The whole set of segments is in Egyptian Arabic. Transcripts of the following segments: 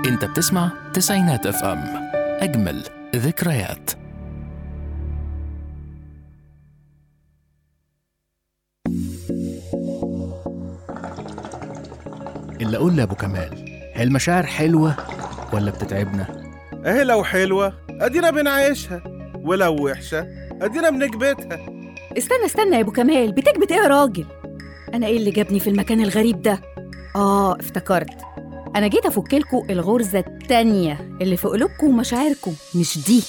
انت بتسمع تسعينات اف ام اجمل ذكريات اللي اقول لابو كمال هي المشاعر حلوه ولا بتتعبنا اهي لو حلوة ادينا بنعيشها ولو وحشة ادينا بنكبتها استنى استنى يا ابو كمال بتكبت ايه يا راجل انا ايه اللي جابني في المكان الغريب ده اه افتكرت انا جيت افكلكوا الغرزه التانية اللي في قلوبكم ومشاعركم مش دي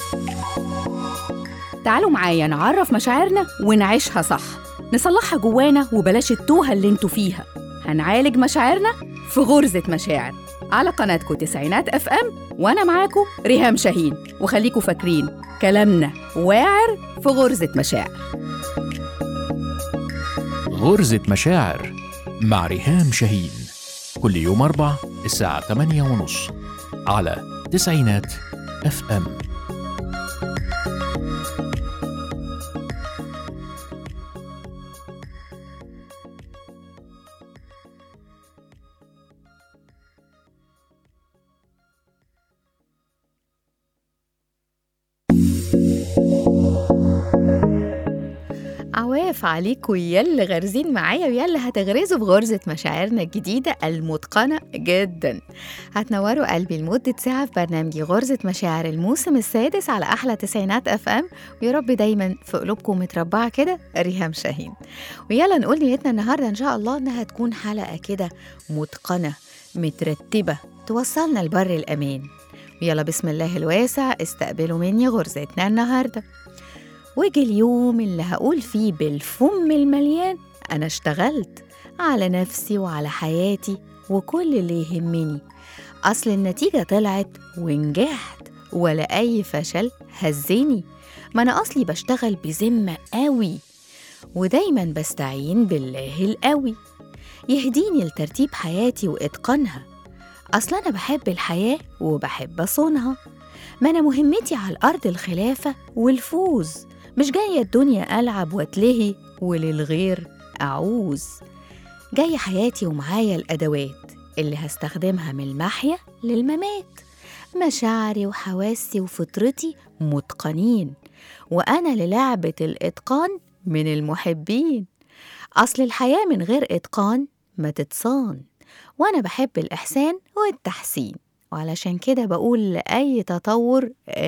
تعالوا معايا نعرف مشاعرنا ونعيشها صح نصلحها جوانا وبلاش التوهه اللي انتوا فيها هنعالج مشاعرنا في غرزه مشاعر على قناتكم تسعينات اف ام وانا معاكم ريهام شاهين وخليكوا فاكرين كلامنا واعر في غرزه مشاعر غرزة مشاعر مع ريهام شاهين كل يوم أربع الساعة 8 ونص على تسعينات اف ام عواف عليكم يلا غارزين معايا ويلا هتغرزوا في غرزة مشاعرنا الجديدة المتقنة جدا هتنوروا قلبي لمدة ساعة في برنامجي غرزة مشاعر الموسم السادس على أحلى تسعينات أف أم ويا رب دايما في قلوبكم متربعة كده ريهام شاهين ويلا نقول نيتنا النهاردة إن شاء الله إنها تكون حلقة كده متقنة مترتبة توصلنا لبر الأمان ويلا بسم الله الواسع استقبلوا مني غرزتنا النهارده وجي اليوم اللي هقول فيه بالفم المليان أنا اشتغلت على نفسي وعلى حياتي وكل اللي يهمني أصل النتيجة طلعت ونجحت ولا أي فشل هزني ما أنا أصلي بشتغل بذمة قوي ودايما بستعين بالله القوي يهديني لترتيب حياتي وإتقانها أصل أنا بحب الحياة وبحب أصونها ما أنا مهمتي على الأرض الخلافة والفوز مش جاية الدنيا ألعب واتلهي وللغير أعوز جاية حياتي ومعايا الأدوات اللي هستخدمها من المحيا للممات مشاعري وحواسي وفطرتي متقنين وأنا للعبة الإتقان من المحبين أصل الحياة من غير إتقان ما تتصان وأنا بحب الإحسان والتحسين وعلشان كده بقول لأي تطور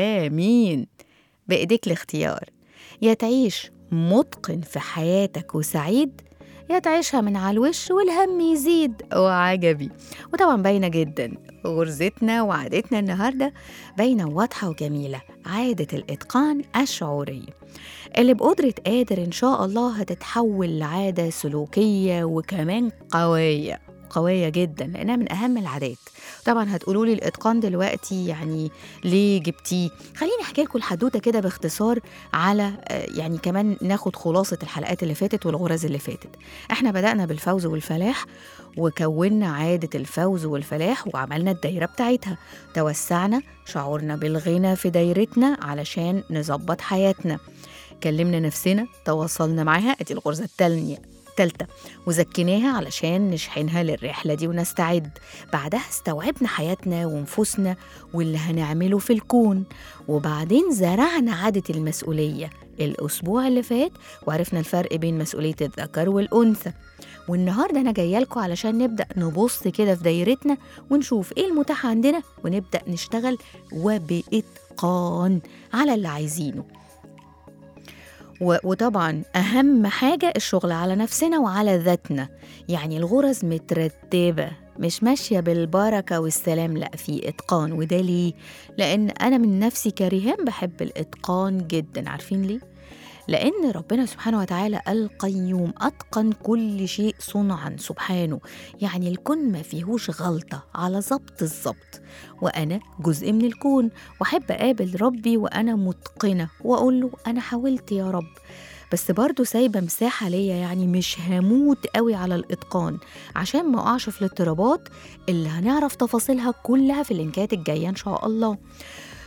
آمين بإيديك الاختيار يا تعيش متقن في حياتك وسعيد يا تعيشها من على الوش والهم يزيد وعجبي وطبعا باينة جدا غرزتنا وعادتنا النهاردة باينة واضحة وجميلة عادة الإتقان الشعورية اللي بقدرة قادر إن شاء الله هتتحول لعادة سلوكية وكمان قوية قوية جدا لأنها من أهم العادات طبعا هتقولوا لي الإتقان دلوقتي يعني ليه جبتيه خليني أحكي لكم الحدوتة كده باختصار على آه، يعني كمان ناخد خلاصة الحلقات اللي فاتت والغرز اللي فاتت احنا بدأنا بالفوز والفلاح وكونا عادة الفوز والفلاح وعملنا الدايرة بتاعتها توسعنا شعورنا بالغنى في دايرتنا علشان نظبط حياتنا كلمنا نفسنا تواصلنا معاها ادي الغرزة التانية التالتة وزكيناها علشان نشحنها للرحلة دي ونستعد بعدها استوعبنا حياتنا ونفوسنا واللي هنعمله في الكون وبعدين زرعنا عادة المسؤولية الأسبوع اللي فات وعرفنا الفرق بين مسؤولية الذكر والأنثى والنهاردة أنا جاية لكم علشان نبدأ نبص كده في دايرتنا ونشوف إيه المتاح عندنا ونبدأ نشتغل وبإتقان على اللي عايزينه و- وطبعا أهم حاجة الشغل على نفسنا وعلى ذاتنا يعني الغرز مترتبة مش ماشية بالبركة والسلام لا في إتقان وده ليه؟ لأن أنا من نفسي كريهام بحب الإتقان جدا عارفين ليه؟ لأن ربنا سبحانه وتعالى القيوم أتقن كل شيء صنعا سبحانه يعني الكون ما فيهوش غلطة على ظبط الظبط وأنا جزء من الكون وأحب أقابل ربي وأنا متقنة وأقول له أنا حاولت يا رب بس برضه سايبة مساحة ليا يعني مش هموت قوي على الإتقان عشان ما أقعش في الاضطرابات اللي هنعرف تفاصيلها كلها في اللينكات الجاية إن شاء الله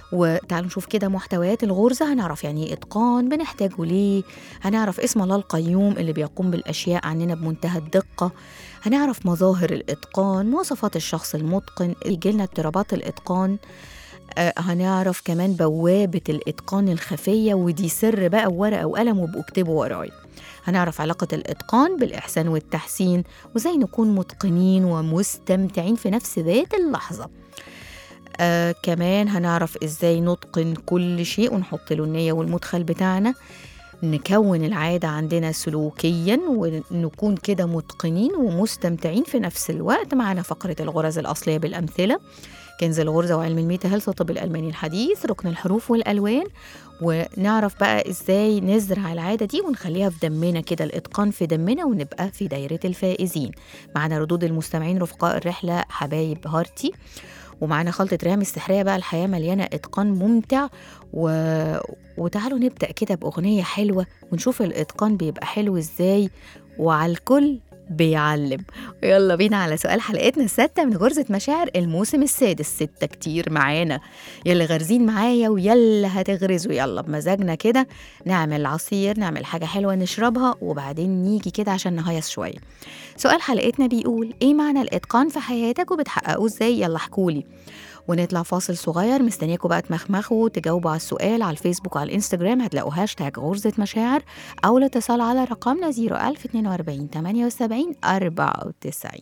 وتعالوا نشوف كده محتويات الغرزة هنعرف يعني ايه إتقان بنحتاجه ليه هنعرف اسم الله القيوم اللي بيقوم بالأشياء عننا بمنتهى الدقة هنعرف مظاهر الإتقان مواصفات الشخص المتقن يجيلنا اضطرابات الإتقان آه، هنعرف كمان بوابة الإتقان الخفية ودي سر بقى ورقة وقلم وابقوا اكتبوا ورايا هنعرف علاقة الإتقان بالإحسان والتحسين وزي نكون متقنين ومستمتعين في نفس ذات اللحظة آه كمان هنعرف إزاي نتقن كل شيء ونحط له النية والمدخل بتاعنا نكون العادة عندنا سلوكيا ونكون كده متقنين ومستمتعين في نفس الوقت معنا فقرة الغرز الأصلية بالأمثلة كنز الغرزة وعلم الميتا هيلث والطب الألماني الحديث ركن الحروف والألوان ونعرف بقى ازاي نزرع العادة دي ونخليها في دمنا كده الإتقان في دمنا ونبقى في دايرة الفائزين معنا ردود المستمعين رفقاء الرحلة حبايب هارتي ومعانا خلطة ريهام السحرية بقى الحياة مليانة إتقان ممتع و... وتعالوا نبدأ كده بأغنية حلوة ونشوف الإتقان بيبقى حلو إزاي وعلى الكل بيعلم يلا بينا على سؤال حلقتنا الستة من غرزة مشاعر الموسم السادس ستة كتير معانا يلا غارزين معايا ويلا هتغرزوا يلا بمزاجنا كده نعمل عصير نعمل حاجة حلوة نشربها وبعدين نيجي كده عشان نهيص شوية سؤال حلقتنا بيقول ايه معنى الاتقان في حياتك وبتحققوه ازاي يلا احكولي ونطلع فاصل صغير مستنياكم بقى تمخمخوا تجاوبوا على السؤال على الفيسبوك وعلى الانستجرام هتلاقوا هاشتاج غرزة مشاعر أو الاتصال على رقمنا 01042 78 94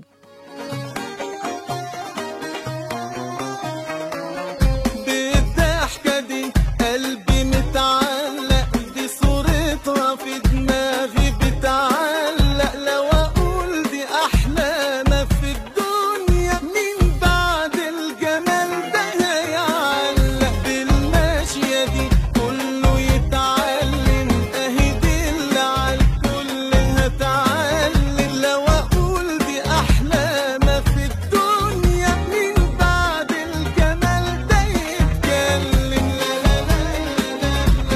بالضحكة دي قلبي متعلق دي صورتها في دماغي بتعلق لو أقول دي أحلى ما في الدنيا مين بعد الجمال ده هيعلق بالماشية دي كله يتعلم أهي دي اللي عالكل هتعلم لو أقول دي أحلى ما في الدنيا مين بعد الجمال ده يتكلم لا لا لا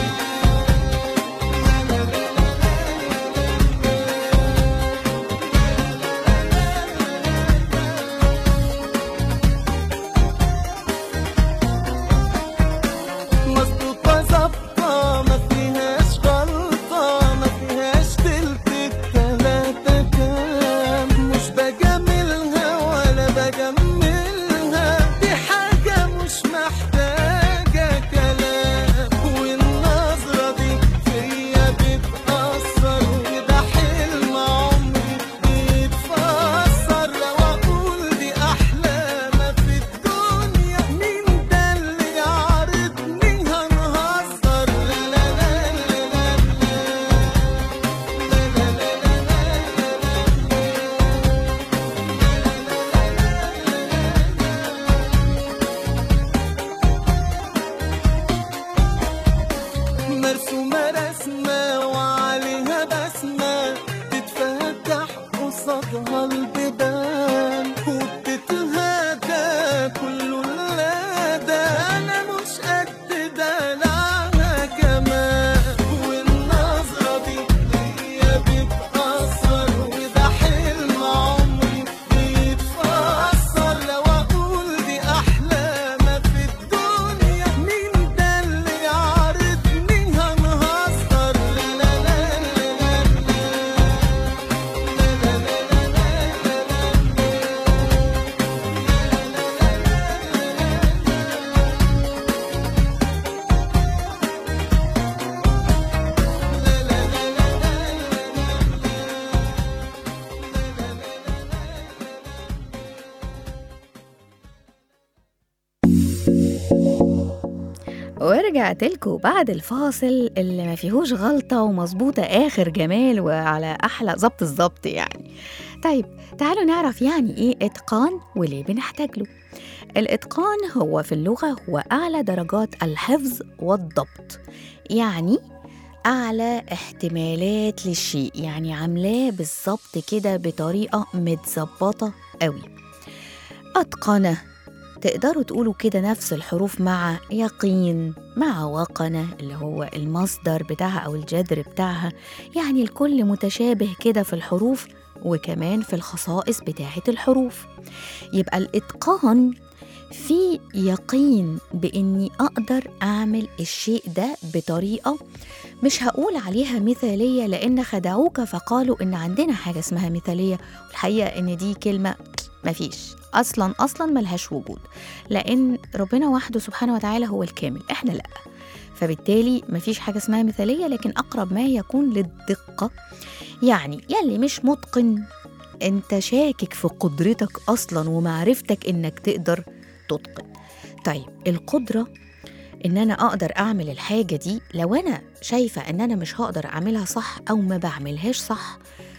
مظبوطة ظابطة ما فيهاش غلطة ما فيهاش تلت التلاتة كام مش بجاملها ولا بجملها دي حاجة مش محتاجة كلام والنظرة دي فيا بتأثر وده حلم عمري بيتفسر لو أقول دي أحلى ما في الدنيا مين ده اللي يعرضني هنهزر لا لا لا لا لا مرسومة رسمة وعليها بسمة تتفتح قصادها البيبان وبتتهدى كل ولادة أنا مش قد دلعها كمان والنظرة دي هي بتأثر وده حلم عمري بيتفسر لو أقول دي أحلى ما في الدنيا مين ده اللي يعرضني هنهزر لا لا لا لا ورجعت لكم بعد الفاصل اللي ما فيهوش غلطة ومظبوطة آخر جمال وعلى أحلى ظبط الظبط يعني طيب تعالوا نعرف يعني إيه إتقان وليه بنحتاج له الإتقان هو في اللغة هو أعلى درجات الحفظ والضبط يعني أعلى احتمالات للشيء يعني عاملاه بالظبط كده بطريقة متظبطة قوي أتقنه تقدروا تقولوا كده نفس الحروف مع يقين مع وقنة اللي هو المصدر بتاعها أو الجذر بتاعها يعني الكل متشابه كده في الحروف وكمان في الخصائص بتاعة الحروف يبقى الإتقان في يقين بإني أقدر أعمل الشيء ده بطريقة مش هقول عليها مثالية لأن خدعوك فقالوا إن عندنا حاجة اسمها مثالية والحقيقة إن دي كلمة مفيش أصلا أصلا ملهاش وجود لأن ربنا وحده سبحانه وتعالى هو الكامل إحنا لأ فبالتالي مفيش حاجة اسمها مثالية لكن أقرب ما يكون للدقة يعني يلي مش متقن انت شاكك في قدرتك اصلا ومعرفتك انك تقدر تتقن طيب القدره ان انا اقدر اعمل الحاجه دي لو انا شايفه ان انا مش هقدر اعملها صح او ما بعملهاش صح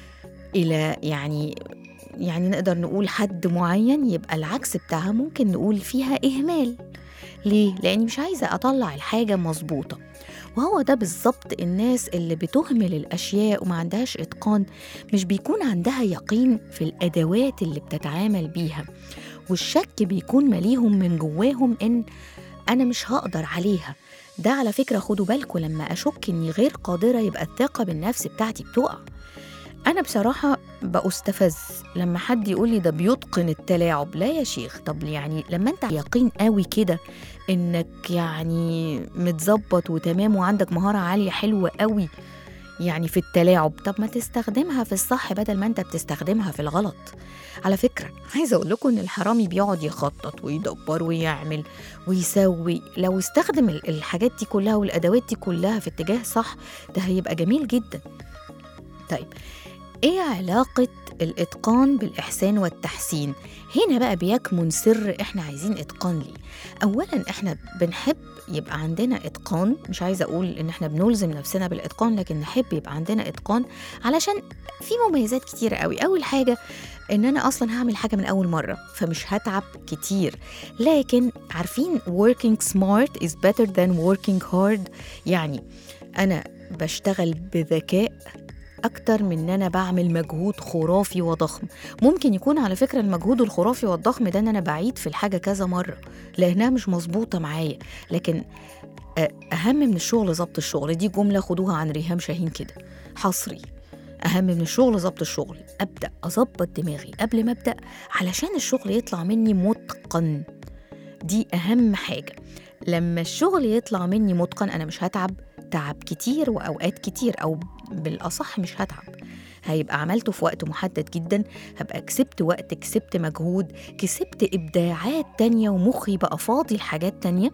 الى يعني يعني نقدر نقول حد معين يبقى العكس بتاعها ممكن نقول فيها اهمال ليه لاني مش عايزه اطلع الحاجه مظبوطه وهو ده بالظبط الناس اللي بتهمل الاشياء وما عندهاش اتقان مش بيكون عندها يقين في الادوات اللي بتتعامل بيها والشك بيكون مليهم من جواهم ان انا مش هقدر عليها ده على فكره خدوا بالكم لما اشك اني غير قادره يبقى الثقه بالنفس بتاعتي بتقع انا بصراحه بأستفز لما حد يقول لي ده بيتقن التلاعب لا يا شيخ طب يعني لما انت يقين قوي كده انك يعني متظبط وتمام وعندك مهاره عاليه حلوه قوي يعني في التلاعب طب ما تستخدمها في الصح بدل ما انت بتستخدمها في الغلط على فكرة عايزة أقول لكم إن الحرامي بيقعد يخطط ويدبر ويعمل ويسوي لو استخدم ال- الحاجات دي كلها والأدوات دي كلها في اتجاه صح ده هيبقى جميل جدا طيب إيه علاقة الإتقان بالإحسان والتحسين؟ هنا بقى بيكمن سر إحنا عايزين إتقان ليه أولا إحنا بنحب يبقى عندنا إتقان مش عايزة أقول إن إحنا بنلزم نفسنا بالإتقان لكن نحب يبقى عندنا إتقان علشان في مميزات كتيرة قوي أول حاجة إن أنا أصلا هعمل حاجة من أول مرة فمش هتعب كتير لكن عارفين working smart is better than working hard يعني أنا بشتغل بذكاء أكتر من إن أنا بعمل مجهود خرافي وضخم ممكن يكون على فكرة المجهود الخرافي والضخم ده إن أنا بعيد في الحاجة كذا مرة لأنها مش مظبوطة معايا لكن آه، أهم من الشغل ضبط الشغل دي جملة خدوها عن ريهام شاهين كده حصري أهم من الشغل ضبط الشغل أبدأ أظبط دماغي قبل ما أبدأ علشان الشغل يطلع مني متقن دي أهم حاجة لما الشغل يطلع مني متقن أنا مش هتعب تعب كتير وأوقات كتير أو بالأصح مش هتعب هيبقى عملته في وقت محدد جدا هبقى كسبت وقت كسبت مجهود كسبت إبداعات تانية ومخي بقى فاضي لحاجات تانية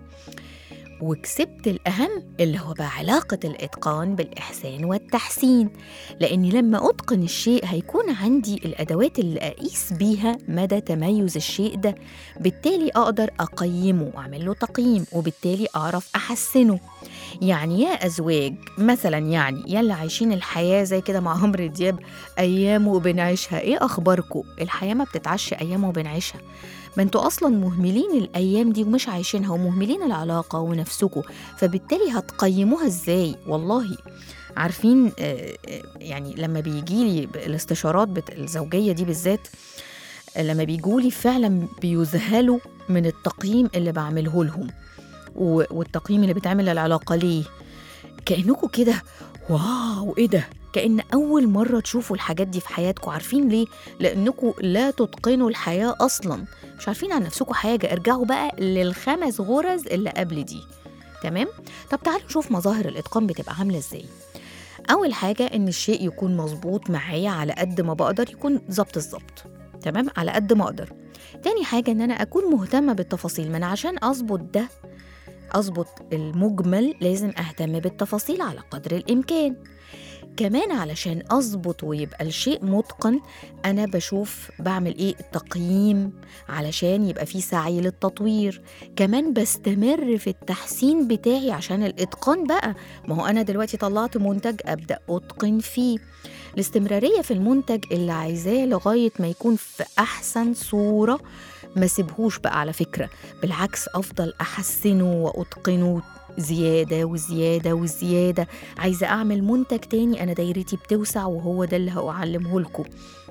وكسبت الأهم اللي هو بقى علاقة الإتقان بالإحسان والتحسين لأني لما أتقن الشيء هيكون عندي الأدوات اللي أقيس بيها مدى تميز الشيء ده بالتالي أقدر أقيمه وأعمل له تقييم وبالتالي أعرف أحسنه يعني يا أزواج مثلا يعني يلا عايشين الحياة زي كده مع عمرو دياب أيام وبنعيشها إيه أخباركم الحياة ما بتتعش أيام وبنعيشها ما انتوا اصلا مهملين الايام دي ومش عايشينها ومهملين العلاقه ونفسكم فبالتالي هتقيموها ازاي والله عارفين آه، آه، يعني لما بيجي لي الاستشارات بت- الزوجيه دي بالذات آه، لما بيجوا لي فعلا بيذهلوا من التقييم اللي بعمله لهم و- والتقييم اللي بيتعمل للعلاقه ليه كانكم كده واو ايه ده كأن أول مرة تشوفوا الحاجات دي في حياتكم عارفين ليه؟ لأنكم لا تتقنوا الحياة أصلا مش عارفين عن نفسكم حاجة ارجعوا بقى للخمس غرز اللي قبل دي تمام؟ طب تعالوا نشوف مظاهر الإتقان بتبقى عاملة إزاي أول حاجة إن الشيء يكون مظبوط معايا على قد ما بقدر يكون ظبط الظبط تمام على قد ما أقدر تاني حاجة إن أنا أكون مهتمة بالتفاصيل ما أنا عشان أظبط ده أظبط المجمل لازم أهتم بالتفاصيل على قدر الإمكان كمان علشان أظبط ويبقى الشيء متقن أنا بشوف بعمل إيه تقييم علشان يبقى في سعي للتطوير كمان بستمر في التحسين بتاعي عشان الإتقان بقى ما هو أنا دلوقتي طلعت منتج أبدأ أتقن فيه الاستمرارية في المنتج اللي عايزاه لغاية ما يكون في أحسن صورة ما سيبهوش بقى على فكرة بالعكس أفضل أحسنه وأتقنه زيادة وزيادة وزيادة عايزة أعمل منتج تاني أنا دايرتي بتوسع وهو ده اللي هأعلمه لكم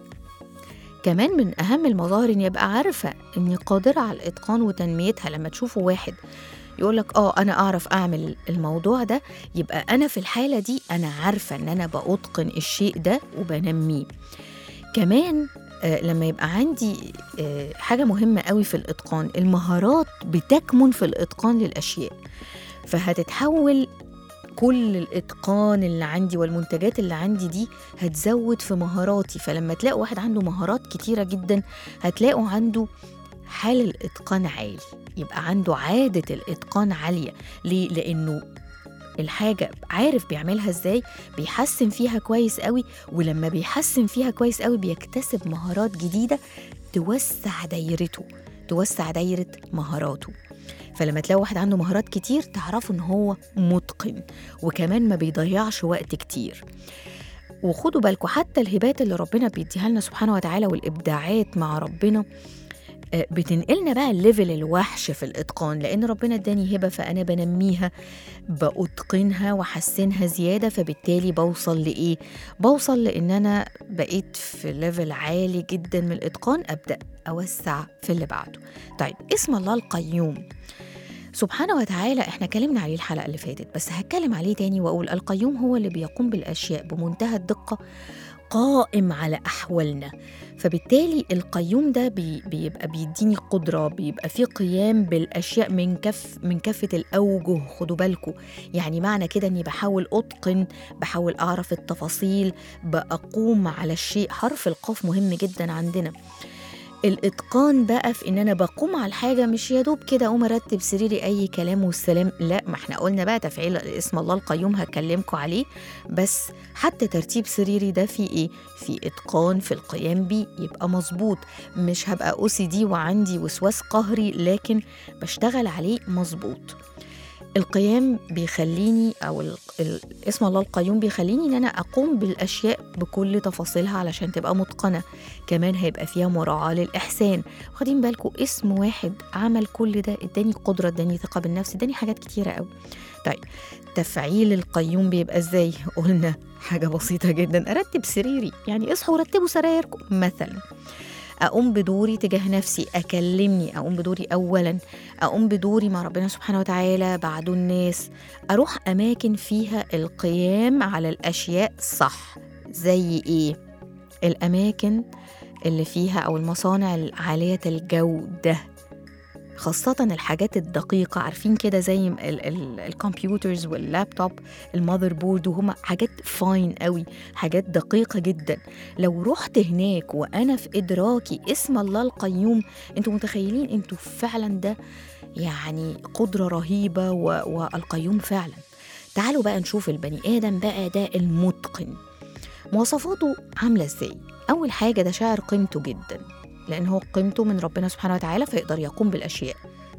كمان من أهم المظاهر إني أبقى عارفة إني قادرة على الإتقان وتنميتها لما تشوفوا واحد يقولك اه انا اعرف اعمل الموضوع ده يبقى انا في الحاله دي انا عارفه ان انا باتقن الشيء ده وبنميه كمان آه، لما يبقى عندي آه، حاجة مهمة قوي في الإتقان المهارات بتكمن في الإتقان للأشياء فهتتحول كل الإتقان اللي عندي والمنتجات اللي عندي دي هتزود في مهاراتي فلما تلاقوا واحد عنده مهارات كتيرة جدا هتلاقوا عنده حال الإتقان عالي يبقى عنده عادة الإتقان عالية ليه؟ لأنه الحاجة عارف بيعملها ازاي بيحسن فيها كويس قوي ولما بيحسن فيها كويس قوي بيكتسب مهارات جديدة توسع دايرته توسع دايرة مهاراته فلما تلاقوا واحد عنده مهارات كتير تعرفوا ان هو متقن وكمان ما بيضيعش وقت كتير وخدوا بالكم حتى الهبات اللي ربنا بيديها لنا سبحانه وتعالى والابداعات مع ربنا آه، بتنقلنا بقى الليفل الوحش في الاتقان لان ربنا اداني هبه فانا بنميها بأتقنها وأحسنها زيادة فبالتالي بوصل لإيه؟ بوصل لإن أنا بقيت في ليفل عالي جدا من الإتقان أبدأ أوسع في اللي بعده طيب اسم الله القيوم سبحانه وتعالى احنا اتكلمنا عليه الحلقة اللي فاتت بس هتكلم عليه تاني وأقول القيوم هو اللي بيقوم بالأشياء بمنتهى الدقة قائم على أحوالنا فبالتالي القيوم ده بي بيبقى بيديني قدرة بيبقى فيه قيام بالأشياء من كف من كافة الأوجه خدوا بالكم يعني معنى كده إني بحاول أتقن بحاول أعرف التفاصيل بقوم على الشيء حرف القاف مهم جدا عندنا الاتقان بقى في ان انا بقوم على الحاجه مش يا دوب كده اقوم ارتب سريري اي كلام والسلام لا ما احنا قلنا بقى تفعيل اسم الله القيوم هكلمكم عليه بس حتى ترتيب سريري ده في ايه في اتقان في القيام بيه يبقى مظبوط مش هبقى او سي دي وعندي وسواس قهري لكن بشتغل عليه مظبوط القيام بيخليني او ال- ال- اسم الله القيوم بيخليني ان انا اقوم بالاشياء بكل تفاصيلها علشان تبقى متقنه كمان هيبقى فيها مراعاه للاحسان واخدين بالكم اسم واحد عمل كل ده اداني قدره اداني ثقه بالنفس اداني حاجات كتيره قوي طيب تفعيل القيوم بيبقى ازاي قلنا حاجه بسيطه جدا ارتب سريري يعني اصحوا ورتبوا سرايركم مثلا اقوم بدوري تجاه نفسي اكلمني اقوم بدوري اولا اقوم بدوري مع ربنا سبحانه وتعالى بعده الناس اروح اماكن فيها القيام على الاشياء صح زي ايه الاماكن اللي فيها او المصانع العاليه الجوده خاصة الحاجات الدقيقة عارفين كده زي ال- ال- الكمبيوترز واللابتوب المذر بورد وهما حاجات فاين قوي حاجات دقيقة جدا لو رحت هناك وأنا في إدراكي اسم الله القيوم أنتوا متخيلين أنتوا فعلا ده يعني قدرة رهيبة و... والقيوم فعلا تعالوا بقى نشوف البني آدم بقى ده المتقن مواصفاته عاملة ازاي أول حاجة ده شاعر قيمته جدا لأن هو قيمته من ربنا سبحانه وتعالى فيقدر يقوم بالأشياء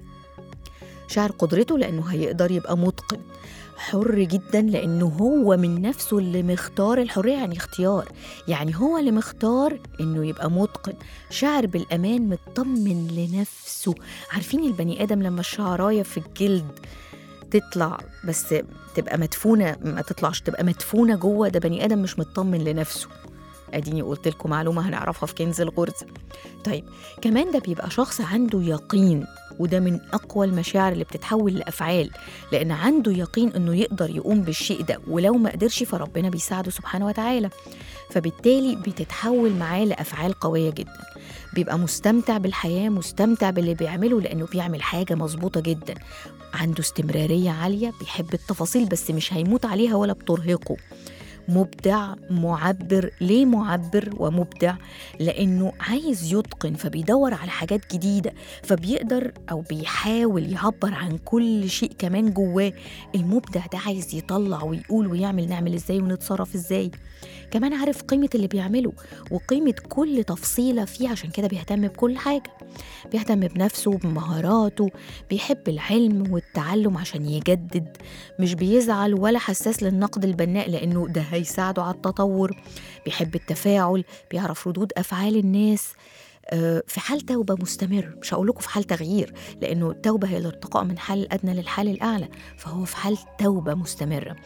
شاعر قدرته لأنه هيقدر يبقى متقن حر جدا لأنه هو من نفسه اللي مختار الحرية يعني اختيار يعني هو اللي مختار إنه يبقى متقن شاعر بالأمان مطمن لنفسه عارفين البني آدم لما الشعراية في الجلد تطلع بس تبقى مدفونة ما تطلعش تبقى مدفونة جوه ده بني آدم مش مطمن لنفسه اديني قلت لكم معلومه هنعرفها في كنز الغرز طيب كمان ده بيبقى شخص عنده يقين وده من اقوى المشاعر اللي بتتحول لافعال لان عنده يقين انه يقدر يقوم بالشيء ده ولو ما قدرش فربنا بيساعده سبحانه وتعالى فبالتالي بتتحول معاه لافعال قويه جدا بيبقى مستمتع بالحياه مستمتع باللي بيعمله لانه بيعمل حاجه مظبوطه جدا عنده استمراريه عاليه بيحب التفاصيل بس مش هيموت عليها ولا بترهقه مبدع معبر ليه معبر ومبدع لانه عايز يتقن فبيدور على حاجات جديده فبيقدر او بيحاول يعبر عن كل شيء كمان جواه المبدع ده عايز يطلع ويقول ويعمل نعمل ازاي ونتصرف ازاي كمان عارف قيمة اللي بيعمله وقيمة كل تفصيلة فيه عشان كده بيهتم بكل حاجة بيهتم بنفسه بمهاراته بيحب العلم والتعلم عشان يجدد مش بيزعل ولا حساس للنقد البناء لأنه ده هيساعده على التطور بيحب التفاعل بيعرف ردود أفعال الناس آه، في حال توبة مستمر مش هقول لكم في حال تغيير لأنه التوبة هي الارتقاء من حال الأدنى للحال الأعلى فهو في حال توبة مستمرة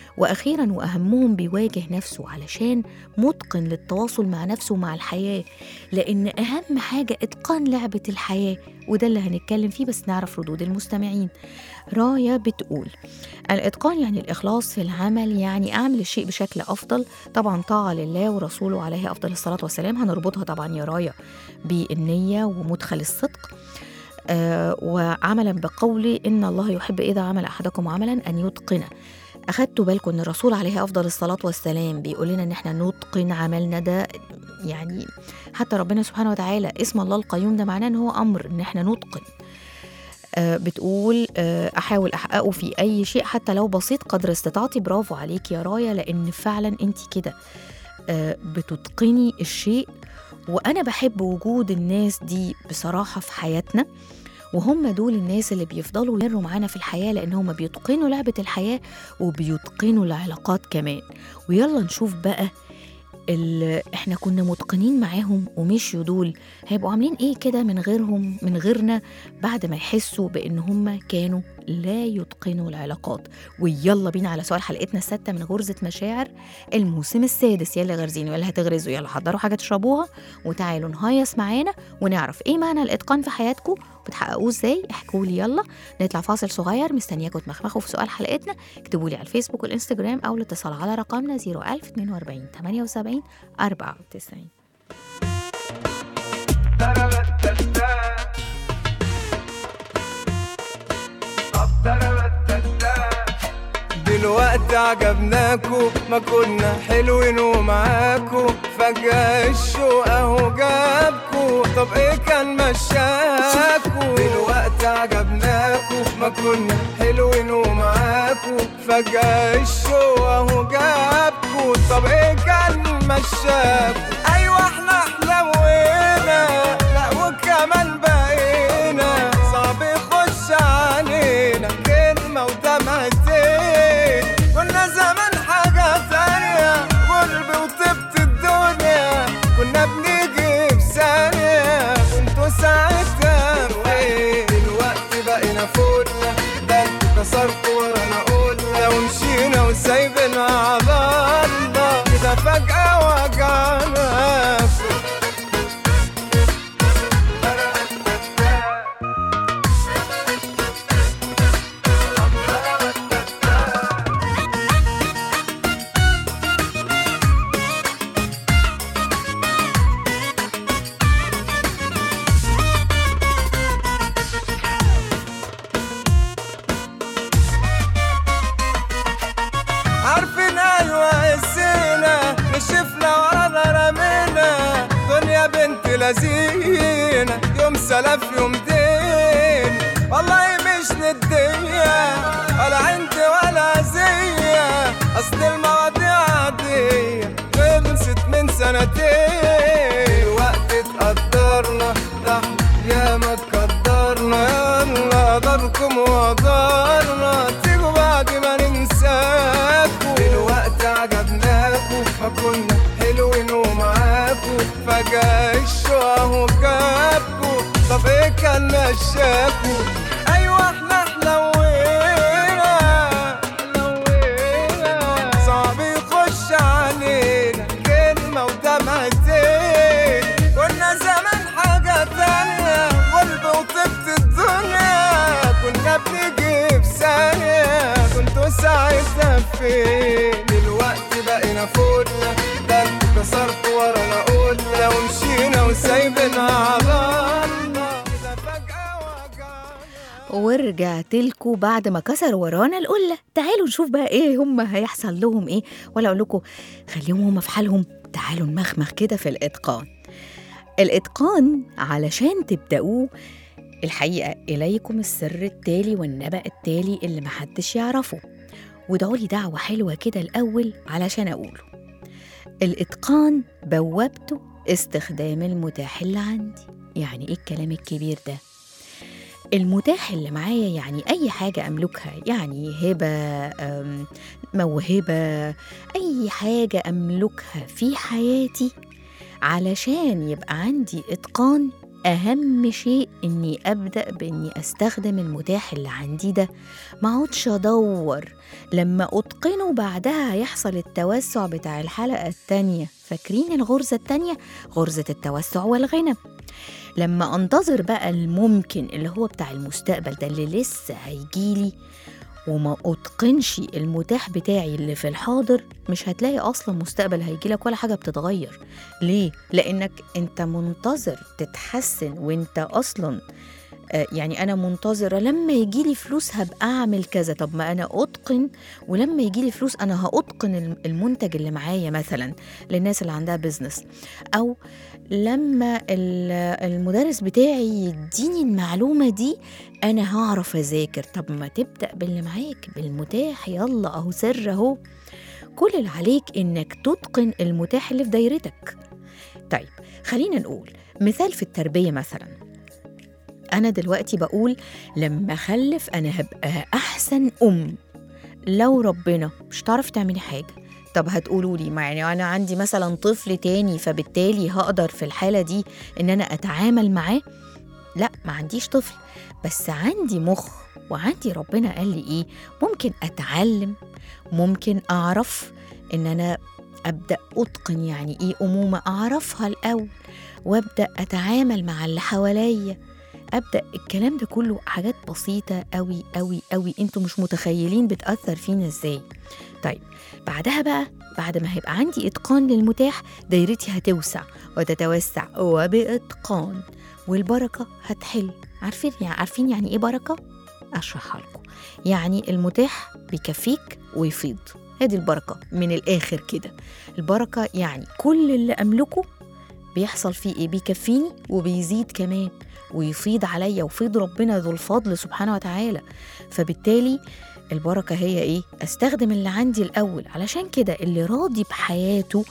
وأخيرا وأهمهم بيواجه نفسه علشان متقن للتواصل مع نفسه ومع الحياة لأن أهم حاجة إتقان لعبة الحياة وده اللي هنتكلم فيه بس نعرف ردود المستمعين راية بتقول الإتقان يعني الإخلاص في العمل يعني أعمل الشيء بشكل أفضل طبعا طاعة لله ورسوله عليه أفضل الصلاة والسلام هنربطها طبعا يا راية بالنية ومدخل الصدق آه وعملا بقولي إن الله يحب إذا عمل أحدكم عملا أن يتقنه أخدتوا بالكم إن الرسول عليه أفضل الصلاة والسلام بيقول لنا إن إحنا نتقن عملنا ده يعني حتى ربنا سبحانه وتعالى اسم الله القيوم ده معناه إن هو أمر إن إحنا نتقن آه، بتقول آه، احاول احققه في اي شيء حتى لو بسيط قدر استطاعتي برافو عليك يا رايه لان فعلا انت كده آه، بتتقني الشيء وانا بحب وجود الناس دي بصراحه في حياتنا وهم دول الناس اللي بيفضلوا يمروا معانا في الحياه لان هم بيتقنوا لعبه الحياه وبيتقنوا العلاقات كمان ويلا نشوف بقى ال- احنا كنا متقنين معاهم ومشيوا دول هيبقوا عاملين ايه كده من غيرهم من غيرنا بعد ما يحسوا بان هم كانوا لا يتقنوا العلاقات ويلا بينا على سؤال حلقتنا السادسه من غرزه مشاعر الموسم السادس يلا غرزين ولا هتغرزوا يلا حضروا حاجه تشربوها وتعالوا نهيص معانا ونعرف ايه معنى الاتقان في حياتكم بتحققوه ازاي احكوا لي يلا نطلع فاصل صغير مستنياكم تمخمخوا في سؤال حلقتنا اكتبوا لي على الفيسبوك والانستجرام او الاتصال على رقمنا 01042 78 94 دلوقتي عجبناكو ما كنا حلوين ومعاكو فجأة الشوق اهو جابكو طب ايه كان مشاكو دلوقتي عجبناكو ما كنا حلوين ومعاكو فجأة الشوق اهو جابكو طب ايه كان مشاكو ايوه احنا حلوينا لا وكمان بقينا صعب يخش علينا كلمة ودمعتين كنا زمان حاجة تانية قلبي وطبت الدنيا كنا بنيجي في ثانية كنتوا ساعتها فين دلوقتي بقينا فوقنا ده انتوا كسرتوا ورانا قلنا ومشينا وسايبنا على الله كده فجأة وجعنا عارفين ايوه قسينا نشفنا ورانا رمينا دنيا بنت لذينة يوم سلف يوم دين والله مش ندية ولا عندي ولا زية اصل المواضيع عادية خلصت من سنتين وقت اتقدرنا تحت يا ما تقدرنا يلا داركم وقدرنا تيجوا بعد ما ننساكوا دلوقتي عجبناكوا ما كنا حلوين ومعاكوا فجأة الشوق اهو جابكوا طب ايه كان مشاكوا ايوه احنا حلوينا حلوينا صعب يخش علينا كلمة ودمعتين كنا زمان حاجة تانية قلب وطبت الدنيا كنا بنيجي في ثانية كنتوا ساعتها فين دلوقتي بقينا فوقنا ده انتوا كسرتوا ورانا قلنا ومشينا وسايبنا على الله كده فجأة وجعنا ورجعت لكم بعد ما كسر ورانا القله تعالوا نشوف بقى ايه هم هيحصل لهم ايه ولا اقول لكم خليهم هم في حالهم تعالوا نمخمخ كده في الاتقان الاتقان علشان تبداوه الحقيقه اليكم السر التالي والنبأ التالي اللي محدش يعرفه وادعوا لي دعوه حلوه كده الاول علشان اقوله الاتقان بوابته استخدام المتاح اللي عندي يعني ايه الكلام الكبير ده المتاح اللي معايا يعني أي حاجة أملكها يعني هبة أم، موهبة أي حاجة أملكها في حياتي علشان يبقى عندي إتقان أهم شيء إني أبدأ بإني أستخدم المتاح اللي عندي ده ما اقعدش أدور لما أتقنه بعدها هيحصل التوسع بتاع الحلقة التانية فاكرين الغرزة التانية غرزة التوسع والغنى لما أنتظر بقى الممكن اللي هو بتاع المستقبل ده اللي لسه هيجيلي وما أتقنش المتاح بتاعي اللي في الحاضر مش هتلاقي أصلا مستقبل هيجيلك ولا حاجة بتتغير ليه؟ لأنك أنت منتظر تتحسن وأنت أصلا آه، يعني أنا منتظرة لما يجيلي فلوس هبقى أعمل كذا طب ما أنا أتقن ولما يجيلي فلوس أنا هأتقن الم- المنتج اللي معايا مثلا للناس اللي عندها بيزنس أو لما ال- المدرس بتاعي يديني المعلومة دي أنا هعرف أذاكر طب ما تبدأ باللي معاك بالمتاح يلا أهو سر أهو كل اللي عليك إنك تتقن المتاح اللي في دايرتك طيب خلينا نقول مثال في التربية مثلا أنا دلوقتي بقول لما أخلف أنا هبقى أحسن أم لو ربنا مش هتعرفي تعملي حاجة طب هتقولوا لي ما يعني أنا عندي مثلا طفل تاني فبالتالي هقدر في الحالة دي إن أنا أتعامل معاه لا ما عنديش طفل بس عندي مخ وعندي ربنا قال لي ايه ممكن اتعلم ممكن اعرف ان انا ابدا اتقن يعني ايه امومه اعرفها الاول وابدا اتعامل مع اللي حواليا ابدا الكلام ده كله حاجات بسيطه قوي قوي قوي انتوا مش متخيلين بتاثر فينا ازاي طيب بعدها بقى بعد ما هيبقى عندي اتقان للمتاح دايرتي هتوسع وتتوسع وباتقان والبركه هتحل عارفين يعني عارفين يعني ايه بركه اشرحها لكم يعني المتاح بيكفيك ويفيض هذه البركه من الاخر كده البركه يعني كل اللي املكه بيحصل فيه ايه بيكفيني وبيزيد كمان ويفيض عليا وفيض ربنا ذو الفضل سبحانه وتعالى فبالتالي البركة هي إيه؟ أستخدم اللي عندي الأول علشان كده اللي راضي بحياته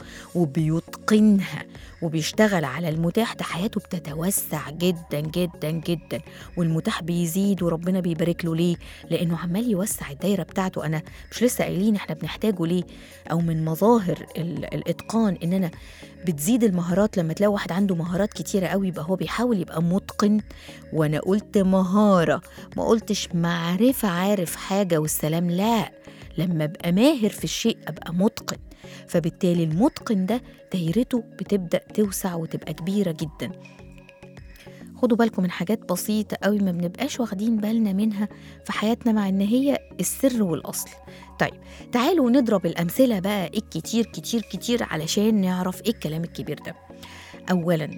وبيتقنها وبيشتغل على المتاح ده حياته بتتوسع جدا جدا جدا والمتاح بيزيد وربنا بيبارك له ليه؟ لأنه عمال يوسع الدايرة بتاعته أنا مش لسه قايلين إحنا بنحتاجه ليه؟ أو من مظاهر ال- الإتقان إن أنا بتزيد المهارات لما تلاقي واحد عنده مهارات كتيرة قوي يبقى هو بيحاول يبقى متقن وأنا قلت مهارة ما قلتش معرفة عارف حاجة والسلام لا لما ابقى ماهر في الشيء ابقى متقن فبالتالي المتقن ده دايرته بتبدا توسع وتبقى كبيره جدا خدوا بالكم من حاجات بسيطة قوي ما بنبقاش واخدين بالنا منها في حياتنا مع إن هي السر والأصل طيب تعالوا نضرب الأمثلة بقى الكتير كتير كتير علشان نعرف إيه الكلام الكبير ده أولا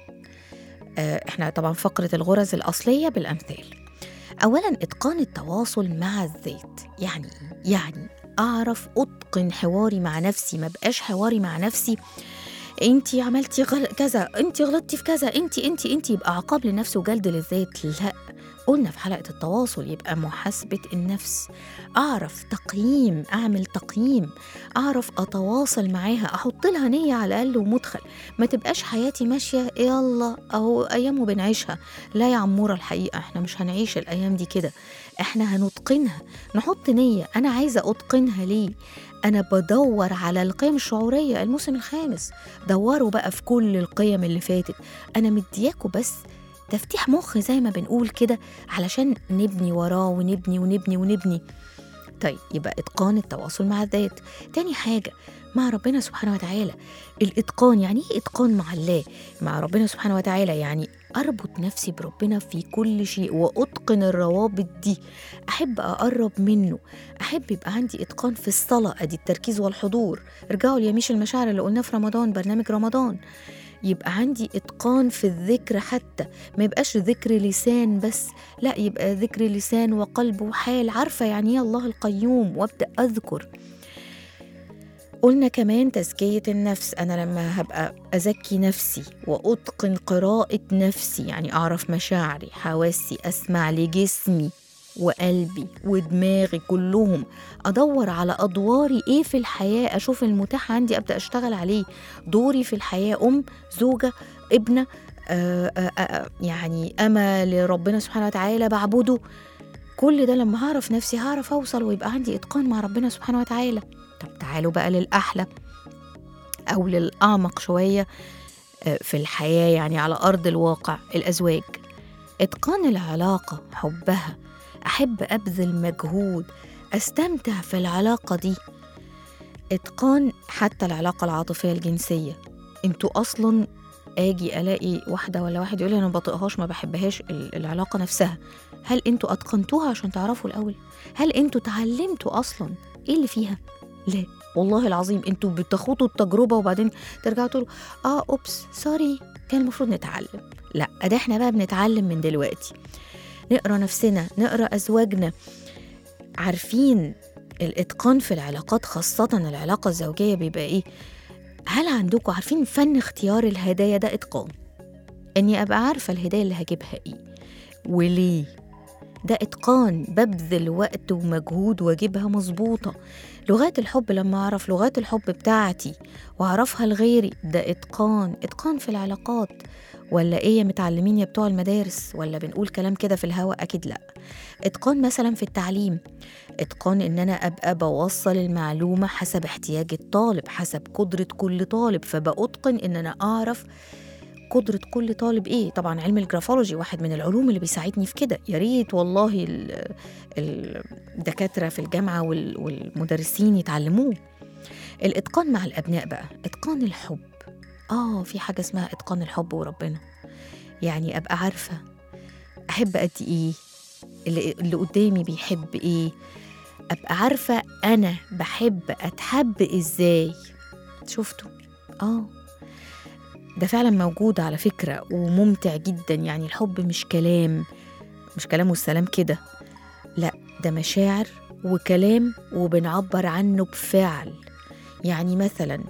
آه، إحنا طبعا فقرة الغرز الأصلية بالأمثال أولا إتقان التواصل مع الذات يعني إيه؟ يعني أعرف أتقن حواري مع نفسي ما بقاش حواري مع نفسي انتي عملتي غل... كذا انتي غلطتي في كذا انتي انتي انتي يبقى عقاب للنفس وجلد للذات لا قلنا في حلقة التواصل يبقى محاسبة النفس أعرف تقييم أعمل تقييم أعرف أتواصل معاها أحط لها نية على الأقل ومدخل ما تبقاش حياتي ماشية يلا أهو أيام وبنعيشها لا يا عمورة الحقيقة احنا مش هنعيش الأيام دي كده احنا هنتقنها نحط نية أنا عايزة أتقنها ليه أنا بدور على القيم الشعورية الموسم الخامس دوروا بقى في كل القيم اللي فاتت أنا مدياكوا بس تفتيح مخ زي ما بنقول كده علشان نبني وراه ونبني ونبني ونبني طيب يبقى إتقان التواصل مع الذات تاني حاجة مع ربنا سبحانه وتعالى الإتقان يعني إيه إتقان مع الله مع ربنا سبحانه وتعالى يعني أربط نفسي بربنا في كل شيء وأتقن الروابط دي أحب أقرب منه أحب يبقى عندي إتقان في الصلاة أدي التركيز والحضور ارجعوا ليميش المشاعر اللي قلناه في رمضان برنامج رمضان يبقى عندي إتقان في الذكر حتى ما يبقاش ذكر لسان بس لا يبقى ذكر لسان وقلب وحال عارفة يعني ايه الله القيوم وابدأ أذكر قلنا كمان تزكية النفس أنا لما هبقى أزكي نفسي وأتقن قراءة نفسي يعني أعرف مشاعري حواسي أسمع لجسمي وقلبي ودماغي كلهم أدور على أدواري إيه في الحياة أشوف المتاح عندي أبدأ أشتغل عليه دوري في الحياة أم زوجة ابنة آآ آآ يعني أما لربنا سبحانه وتعالى بعبده كل ده لما هعرف نفسي هعرف أوصل ويبقى عندي إتقان مع ربنا سبحانه وتعالى طب تعالوا بقى للأحلى أو للأعمق شوية آه، في الحياة يعني على أرض الواقع الأزواج إتقان العلاقة حبها أحب أبذل مجهود أستمتع في العلاقة دي إتقان حتى العلاقة العاطفية الجنسية انتوا أصلا اجي الاقي واحده ولا واحد يقول لي انا ما بطيقهاش ما بحبهاش ال- العلاقه نفسها هل انتوا اتقنتوها عشان تعرفوا الاول هل انتوا اتعلمتوا اصلا ايه اللي فيها لا والله العظيم انتوا بتخوضوا التجربه وبعدين ترجعوا تقولوا اه اوبس سوري كان المفروض نتعلم لا ده احنا بقى بنتعلم من دلوقتي نقرا نفسنا نقرا ازواجنا عارفين الاتقان في العلاقات خاصه العلاقه الزوجيه بيبقى ايه هل عندكم عارفين فن اختيار الهدايا ده اتقان اني ابقى عارفه الهدايا اللي هجيبها ايه وليه ده اتقان ببذل وقت ومجهود واجيبها مظبوطه لغات الحب لما اعرف لغات الحب بتاعتي واعرفها لغيري ده اتقان اتقان في العلاقات ولا ايه يا متعلمين يا بتوع المدارس ولا بنقول كلام كده في الهوا اكيد لا اتقان مثلا في التعليم اتقان ان انا ابقى بوصل المعلومه حسب احتياج الطالب حسب قدره كل طالب فبأتقن ان انا اعرف قدرة كل طالب ايه طبعا علم الجرافولوجي واحد من العلوم اللي بيساعدني في كده يا ريت والله ال- الدكاترة في الجامعة وال- والمدرسين يتعلموه الاتقان مع الابناء بقى اتقان الحب اه في حاجة اسمها اتقان الحب وربنا يعني ابقى عارفة احب قد ايه اللي, اللي قدامي بيحب ايه ابقى عارفه انا بحب اتحب ازاي شفتوا اه ده فعلا موجود على فكره وممتع جدا يعني الحب مش كلام مش كلام والسلام كده لا ده مشاعر وكلام وبنعبر عنه بفعل يعني مثلا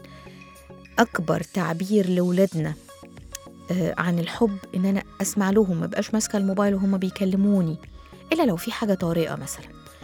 اكبر تعبير لولادنا آه، عن الحب ان انا اسمع لهم ما بقاش ماسكه الموبايل وهم بيكلموني الا لو في حاجه طارئه مثلا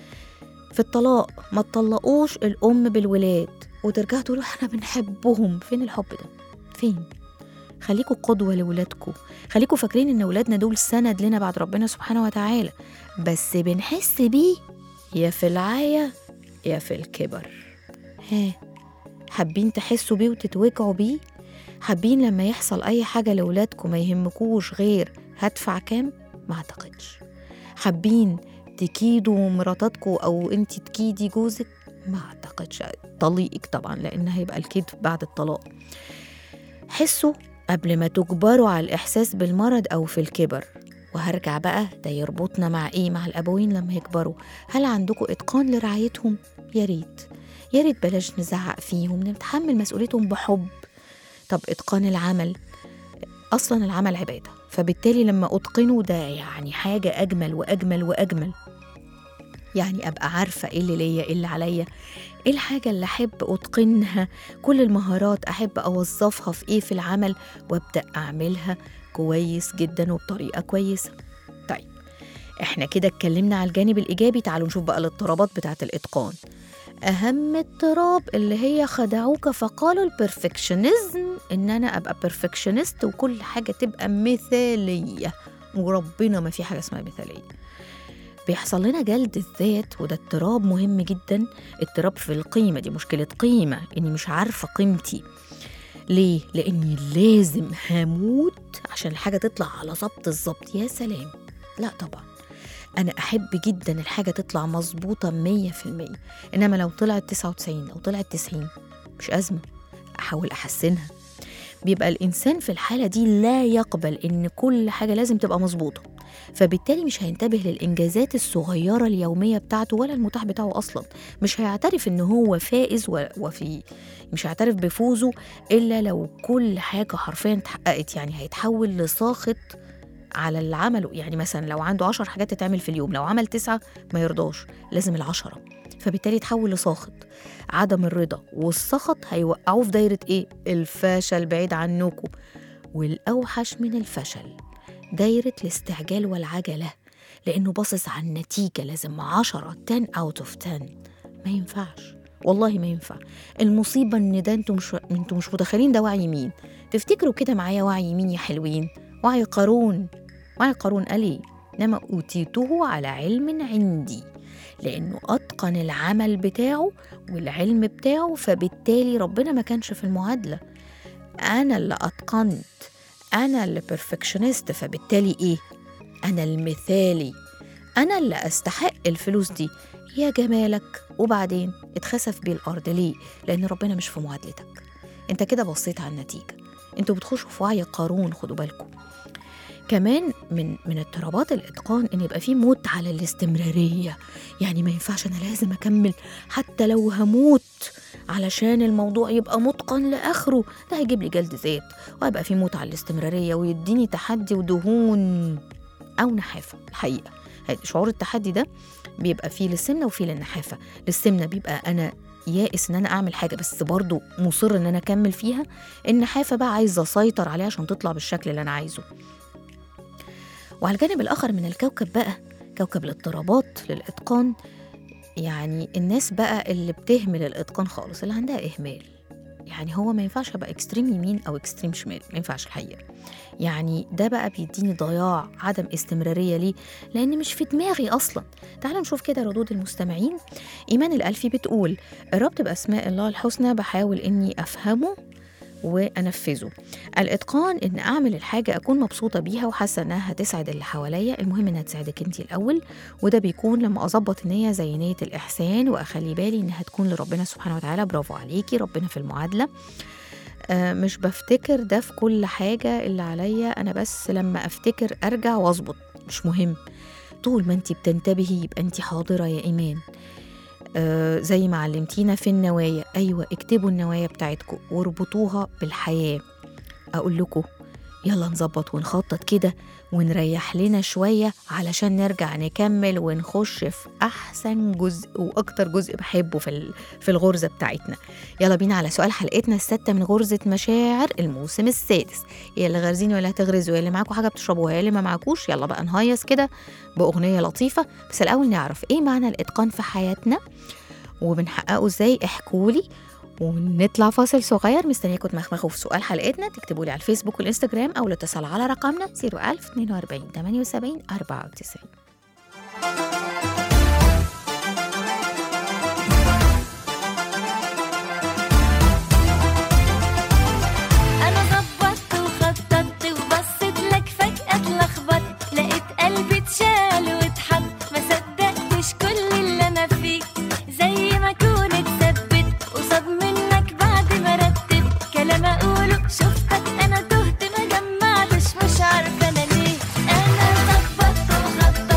في الطلاق ما تطلقوش الام بالولاد وترجعوا تقولوا احنا بنحبهم فين الحب ده فين خليكوا قدوه لولادكم خليكوا فاكرين ان ولادنا دول سند لنا بعد ربنا سبحانه وتعالى بس بنحس بيه يا في العايه يا في الكبر ها حابين تحسوا بيه وتتوجعوا بيه حابين لما يحصل اي حاجه لاولادكم ما يهمكوش غير هدفع كام ما اعتقدش حابين تكيدوا مراتاتكم او انت تكيدي جوزك ما اعتقدش طليقك طبعا لان هيبقى الكيد بعد الطلاق حسوا قبل ما تجبروا على الاحساس بالمرض او في الكبر وهرجع بقى ده يربطنا مع ايه مع الابوين لما يكبروا هل عندكم اتقان لرعايتهم يا ريت يا ريت بلاش نزعق فيهم نتحمل مسؤوليتهم بحب طب اتقان العمل اصلا العمل عباده فبالتالي لما اتقنه ده يعني حاجه اجمل واجمل واجمل يعني ابقى عارفه ايه اللي ليا ايه اللي عليا ايه الحاجه اللي احب اتقنها كل المهارات احب اوظفها في ايه في العمل وابدا اعملها كويس جدا وبطريقه كويسه طيب احنا كده اتكلمنا على الجانب الايجابي تعالوا نشوف بقى الاضطرابات بتاعه الاتقان اهم اضطراب اللي هي خدعوك فقالوا البرفكشنزم ان انا ابقى بيرفكشنست وكل حاجه تبقى مثاليه وربنا ما في حاجه اسمها مثاليه بيحصل لنا جلد الذات وده اضطراب مهم جدا اضطراب في القيمه دي مشكله قيمه اني مش عارفه قيمتي ليه لاني لازم هموت عشان الحاجه تطلع على ظبط الظبط يا سلام لا طبعا أنا أحب جدا الحاجة تطلع مظبوطة مية في المية إنما لو طلعت تسعة وتسعين أو طلعت تسعين مش أزمة أحاول أحسنها بيبقى الإنسان في الحالة دي لا يقبل إن كل حاجة لازم تبقى مظبوطة فبالتالي مش هينتبه للإنجازات الصغيرة اليومية بتاعته ولا المتاح بتاعه أصلا مش هيعترف إن هو فائز و- وفي مش هيعترف بفوزه إلا لو كل حاجة حرفيا اتحققت يعني هيتحول لساخط على اللي عمله يعني مثلا لو عنده عشر حاجات تتعمل في اليوم لو عمل تسعة ما يرضاش لازم العشرة فبالتالي يتحول لساخط عدم الرضا والسخط هيوقعوه في دايرة ايه الفشل بعيد عنكم والأوحش من الفشل دايرة الاستعجال والعجلة لأنه باصص على النتيجة لازم عشرة 10 out of 10 ما ينفعش والله ما ينفع المصيبة إن ده انتوا مش انتوا مش متخيلين ده وعي مين تفتكروا كده معايا وعي مين يا حلوين وعي قارون وعي قارون قال ايه انما اوتيته على علم عندي لانه اتقن العمل بتاعه والعلم بتاعه فبالتالي ربنا ما كانش في المعادله انا اللي اتقنت انا اللي بيرفكشنست فبالتالي ايه انا المثالي انا اللي استحق الفلوس دي يا جمالك وبعدين اتخسف بيه الارض ليه لان ربنا مش في معادلتك انت كده بصيت على النتيجه انتوا بتخشوا في وعي قارون خدوا بالكم كمان من من اضطرابات الاتقان ان يبقى في موت على الاستمراريه يعني ما ينفعش انا لازم اكمل حتى لو هموت علشان الموضوع يبقى متقن لاخره ده هيجيب لي جلد ذات وهيبقى في موت على الاستمراريه ويديني تحدي ودهون او نحافه الحقيقه هاد- شعور التحدي ده بيبقى فيه للسمنه وفيه للنحافه للسمنه بيبقى انا يائس ان انا اعمل حاجه بس برضو مصر ان انا اكمل فيها النحافه بقى عايزه اسيطر عليها عشان تطلع بالشكل اللي انا عايزه وعلى الجانب الاخر من الكوكب بقى كوكب الاضطرابات للاتقان يعني الناس بقى اللي بتهمل الاتقان خالص اللي عندها اهمال يعني هو ما ينفعش ابقى اكستريم يمين او اكستريم شمال ما ينفعش الحقيقه يعني ده بقى بيديني ضياع عدم استمراريه ليه لان مش في دماغي اصلا تعالوا نشوف كده ردود المستمعين ايمان الالفي بتقول الربط باسماء الله الحسنى بحاول اني افهمه وانفذه الاتقان ان اعمل الحاجه اكون مبسوطه بيها وحاسه انها هتسعد اللي حواليا المهم انها تساعدك انت الاول وده بيكون لما اظبط النيه زي نيه الاحسان واخلي بالي انها تكون لربنا سبحانه وتعالى برافو عليكي ربنا في المعادله آه، مش بفتكر ده في كل حاجة اللي عليا أنا بس لما أفتكر أرجع وأظبط مش مهم طول ما أنت بتنتبهي يبقى أنت حاضرة يا إيمان آه زي ما علمتينا في النوايا أيوة اكتبوا النوايا بتاعتكم واربطوها بالحياة أقول لكم يلا نظبط ونخطط كده ونريح لنا شوية علشان نرجع نكمل ونخش في أحسن جزء وأكتر جزء بحبه في ال- في الغرزة بتاعتنا يلا بينا على سؤال حلقتنا الستة من غرزة مشاعر الموسم السادس يا اللي غارزين ولا هتغرزوا يا اللي معاكوا حاجة بتشربوها يا اللي ما معاكوش يلا بقى نهيص كده بأغنية لطيفة بس الأول نعرف إيه معنى الإتقان في حياتنا وبنحققه إزاي احكولي ونطلع فاصل صغير مستنياكم تمخمخوا في سؤال حلقتنا تكتبوا لي على الفيسبوك والانستجرام او الاتصال على رقمنا 01000 42 78 94 انا ظبطت وخططت وبصيت لك فجأة اتلخبطت لقيت قلبي اتشال واتحط ما صدقتش كل اللي انا فيه زي ما اكون اتثبت قصاد منك بعد ما رتب كلام اقوله شفتك انا تهت ما جمعتش مش عارفه انا ليه انا ظبطت وخططت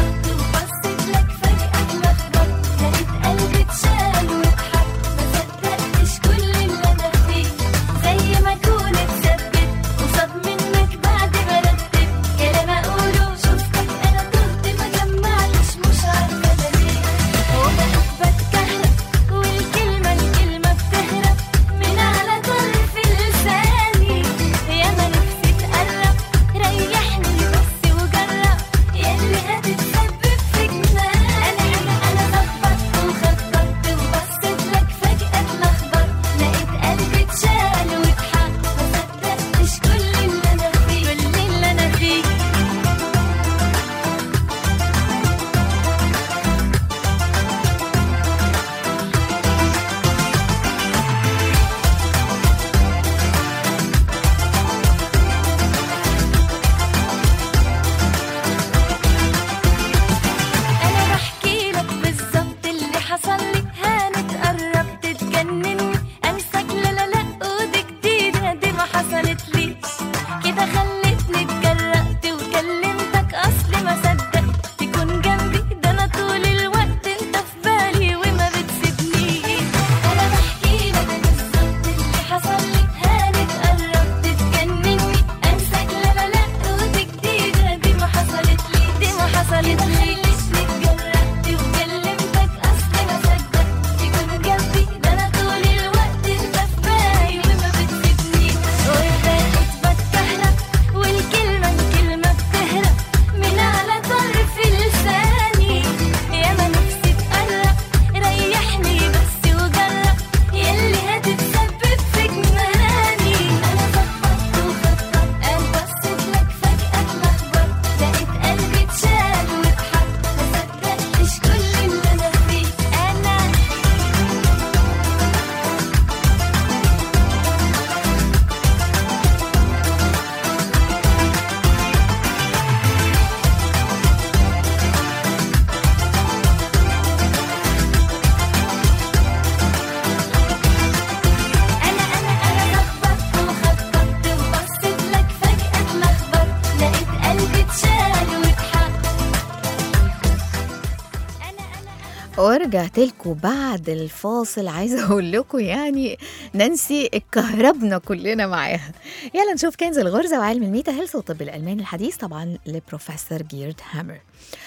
قلبي اتشال واتحط انا انا ورجعت لكم بعد الفاصل عايزه اقول لكم يعني نانسي اتكهربنا كلنا معاها يلا نشوف كنز الغرزه وعلم الميتا هيلث والطب الالماني الحديث طبعا لبروفيسور جيرد هامر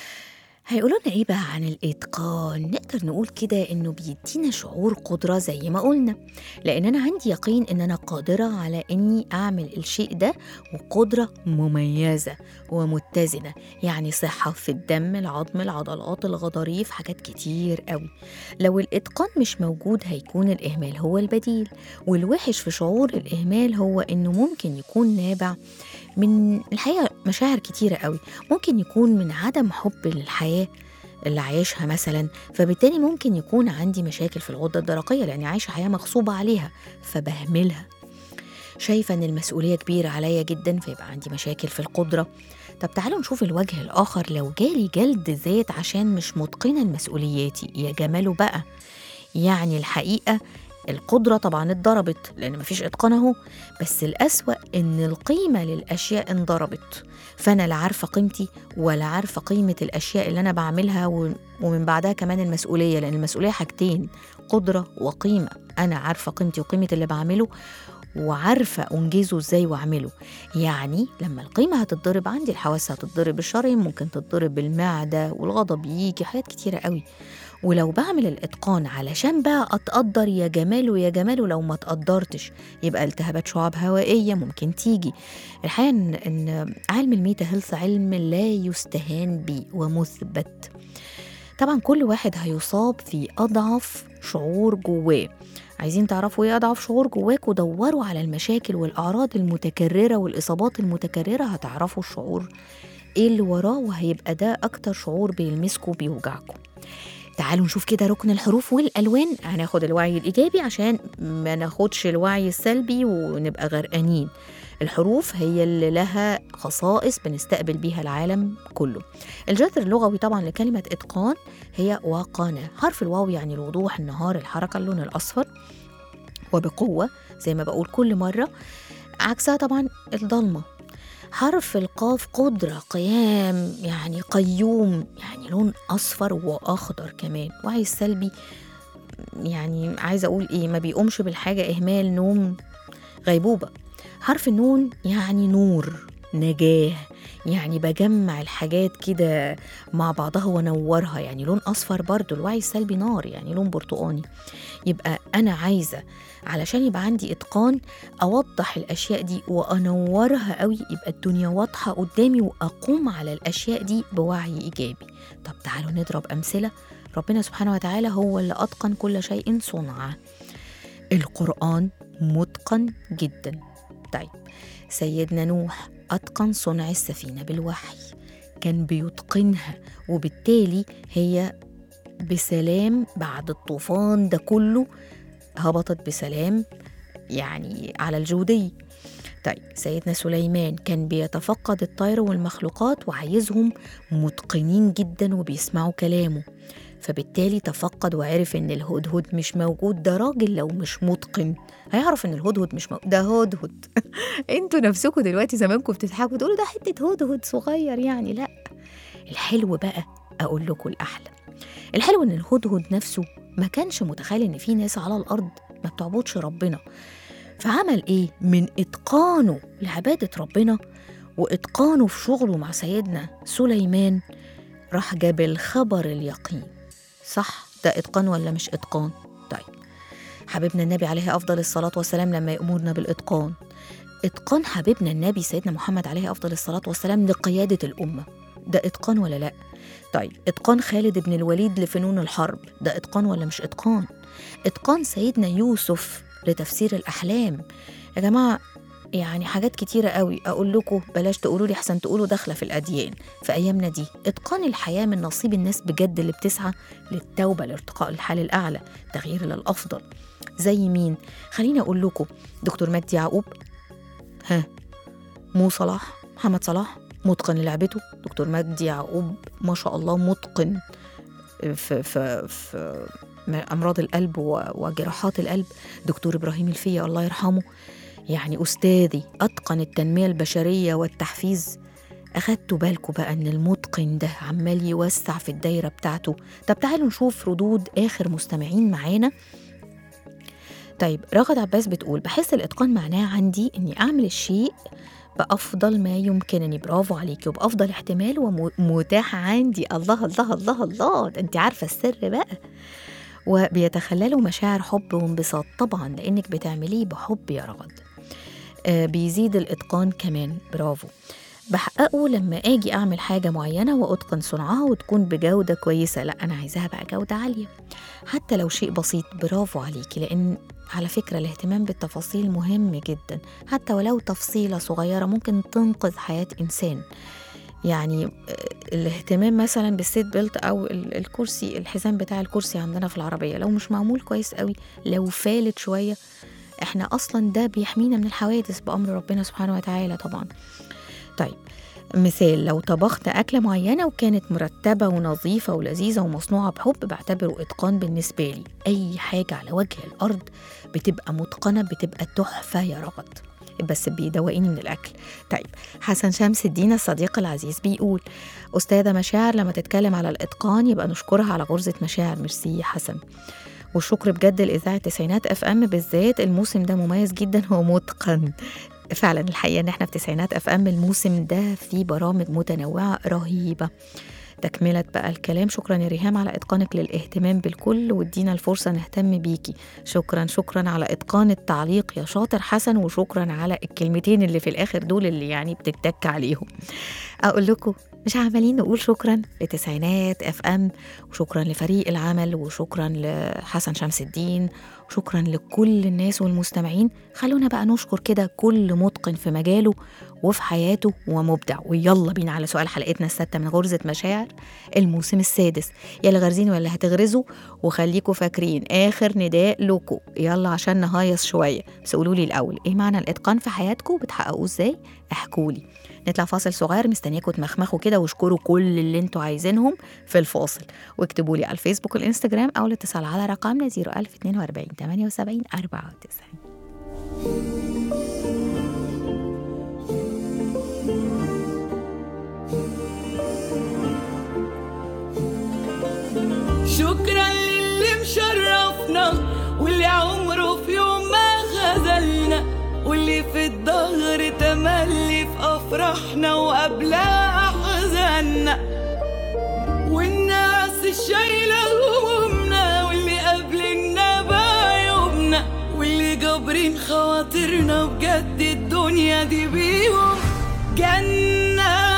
هيقولوا لنا ايه بقى عن الاتقان نقدر نقول كده انه بيدينا شعور قدره زي ما قلنا لان انا عندي يقين ان انا قادره على اني اعمل الشيء ده وقدره مميزه ومتزنه يعني صحه في الدم العظم العضلات الغضاريف حاجات كتير قوي لو الاتقان مش موجود هيكون الاهمال هو البديل والوحش في شعور الاهمال هو انه ممكن يكون نابع من الحقيقه مشاعر كتيره قوي ممكن يكون من عدم حب للحياه اللي عايشها مثلا فبالتالي ممكن يكون عندي مشاكل في الغده الدرقيه لاني عايشه حياه مغصوبه عليها فبهملها شايفه ان المسؤوليه كبيره عليا جدا فيبقى عندي مشاكل في القدره طب تعالوا نشوف الوجه الاخر لو جالي جلد ذات عشان مش متقنه لمسؤولياتي يا جماله بقى يعني الحقيقه القدرة طبعا اتضربت لأن مفيش إتقان أهو بس الأسوأ إن القيمة للأشياء انضربت فأنا لا عارفة قيمتي ولا عارفة قيمة الأشياء اللي أنا بعملها و- ومن بعدها كمان المسؤولية لأن المسؤولية حاجتين قدرة وقيمة أنا عارفة قيمتي وقيمة اللي بعمله وعارفة أنجزه إزاي وأعمله يعني لما القيمة هتتضرب عندي الحواس هتتضرب الشرايين ممكن تتضرب المعدة والغضب يجي حاجات كتيرة قوي ولو بعمل الاتقان علشان بقى اتقدر يا جماله يا جماله لو ما اتقدرتش يبقى التهابات شعاب هوائيه ممكن تيجي الحقيقه ان ان علم الميتا هيلث علم لا يستهان به ومثبت طبعا كل واحد هيصاب في اضعف شعور جواه عايزين تعرفوا ايه اضعف شعور جواكوا دوروا على المشاكل والاعراض المتكرره والاصابات المتكرره هتعرفوا الشعور ايه اللي وراه وهيبقى ده اكتر شعور بيلمسكوا بيوجعكم تعالوا نشوف كده ركن الحروف والالوان هناخد الوعي الايجابي عشان ما ناخدش الوعي السلبي ونبقى غرقانين الحروف هي اللي لها خصائص بنستقبل بيها العالم كله الجذر اللغوي طبعا لكلمة إتقان هي وقانة حرف الواو يعني الوضوح النهار الحركة اللون الأصفر وبقوة زي ما بقول كل مرة عكسها طبعا الضلمة حرف القاف قدرة قيام يعني قيوم يعني لون أصفر وأخضر كمان وعي السلبي يعني عايزة أقول إيه ما بيقومش بالحاجة إهمال نوم غيبوبة حرف النون يعني نور نجاة يعني بجمع الحاجات كده مع بعضها وانورها يعني لون اصفر برضو الوعي السلبي نار يعني لون برتقاني يبقى انا عايزه علشان يبقى عندي اتقان اوضح الاشياء دي وانورها قوي يبقى الدنيا واضحه قدامي واقوم على الاشياء دي بوعي ايجابي طب تعالوا نضرب امثله ربنا سبحانه وتعالى هو اللي اتقن كل شيء صنعه القران متقن جدا طيب سيدنا نوح اتقن صنع السفينه بالوحي كان بيتقنها وبالتالي هي بسلام بعد الطوفان ده كله هبطت بسلام يعني على الجودي طيب سيدنا سليمان كان بيتفقد الطير والمخلوقات وعايزهم متقنين جدا وبيسمعوا كلامه فبالتالي تفقد وعرف ان الهدهد مش موجود ده راجل لو مش متقن هيعرف ان الهدهد مش موجود ده هدهد انتوا نفسكم دلوقتي زمانكم بتضحكوا تقولوا ده حته هدهد صغير يعني لا الحلو بقى اقول لكم الاحلى الحلو ان الهدهد نفسه ما كانش متخيل ان في ناس على الارض ما بتعبدش ربنا فعمل ايه من اتقانه لعباده ربنا واتقانه في شغله مع سيدنا سليمان راح جاب الخبر اليقين صح ده اتقان ولا مش اتقان طيب حبيبنا النبي عليه افضل الصلاه والسلام لما يامرنا بالاتقان اتقان حبيبنا النبي سيدنا محمد عليه افضل الصلاه والسلام لقياده الامه ده اتقان ولا لا طيب اتقان خالد بن الوليد لفنون الحرب ده اتقان ولا مش اتقان اتقان سيدنا يوسف لتفسير الاحلام يا جماعه يعني حاجات كتيرة قوي أقول لكم بلاش تقولوا لي أحسن تقولوا داخلة في الأديان في أيامنا دي إتقان الحياة من نصيب الناس بجد اللي بتسعى للتوبة لارتقاء الحال الأعلى تغيير للأفضل زي مين؟ خليني أقول لكم دكتور مجدي يعقوب ها مو صلاح محمد صلاح متقن لعبته دكتور مجدي يعقوب ما شاء الله متقن في في في امراض القلب وجراحات القلب دكتور ابراهيم الفيه الله يرحمه يعني استاذي اتقن التنميه البشريه والتحفيز أخدتوا بالكم بقى إن المتقن ده عمال يوسع في الدايرة بتاعته طب تعالوا نشوف ردود آخر مستمعين معانا طيب رغد عباس بتقول بحس الإتقان معناه عندي إني أعمل الشيء بأفضل ما يمكنني برافو عليكي وبأفضل احتمال ومتاح عندي الله الله الله الله ده أنت عارفة السر بقى وبيتخللوا مشاعر حب وانبساط طبعا لأنك بتعمليه بحب يا رغد آه بيزيد الإتقان كمان برافو بحققه لما أجي أعمل حاجة معينة وأتقن صنعها وتكون بجودة كويسة لا أنا عايزاها بقى جودة عالية حتى لو شيء بسيط برافو عليكي لأن على فكرة الاهتمام بالتفاصيل مهم جدا حتى ولو تفصيلة صغيرة ممكن تنقذ حياة إنسان يعني آه، الاهتمام مثلا بالسيت بيلت او ال- الكرسي الحزام بتاع الكرسي عندنا في العربيه لو مش معمول كويس قوي لو فالت شويه احنا اصلا ده بيحمينا من الحوادث بامر ربنا سبحانه وتعالى طبعا طيب مثال لو طبخت أكلة معينة وكانت مرتبة ونظيفة ولذيذة ومصنوعة بحب بعتبره إتقان بالنسبة لي أي حاجة على وجه الأرض بتبقى متقنة بتبقى تحفة يا رغد بس بيدوقيني من الأكل طيب حسن شمس الدين الصديق العزيز بيقول أستاذة مشاعر لما تتكلم على الإتقان يبقى نشكرها على غرزة مشاعر ميرسي يا حسن والشكر بجد لإذاعة تسعينات اف ام بالذات الموسم ده مميز جدا ومتقن فعلا الحقيقة ان احنا في تسعينات اف ام الموسم ده فيه برامج متنوعة رهيبة تكملة بقى الكلام شكرا يا ريهام على إتقانك للاهتمام بالكل وادينا الفرصة نهتم بيكي شكرا شكرا على إتقان التعليق يا شاطر حسن وشكرا على الكلمتين اللي في الآخر دول اللي يعني بتتك عليهم أقول لكم مش عمالين نقول شكرا لتسعينات اف ام وشكرا لفريق العمل وشكرا لحسن شمس الدين وشكرا لكل الناس والمستمعين خلونا بقى نشكر كده كل متقن في مجاله وفي حياته ومبدع ويلا بينا على سؤال حلقتنا الستة من غرزة مشاعر الموسم السادس يلا غارزين ولا هتغرزوا وخليكوا فاكرين آخر نداء لكم يلا عشان نهيص شوية بس قولوا لي الأول إيه معنى الإتقان في حياتكم بتحققوه إزاي احكوا لي نطلع فاصل صغير مستنياكم تمخمخوا كده واشكروا كل اللي انتوا عايزينهم في الفاصل واكتبوا لي على الفيسبوك والانستجرام او الاتصال على رقمنا 01042 78 94 شكرا للي مشرفنا واللي عمره في يوم ما خذلنا واللي في الظهر تملي في افراحنا وقبلها احزاننا والناس الشايله همومنا واللي قابلنا بعيوبنا واللي جابرين خواطرنا بجد الدنيا دي بيهم جنه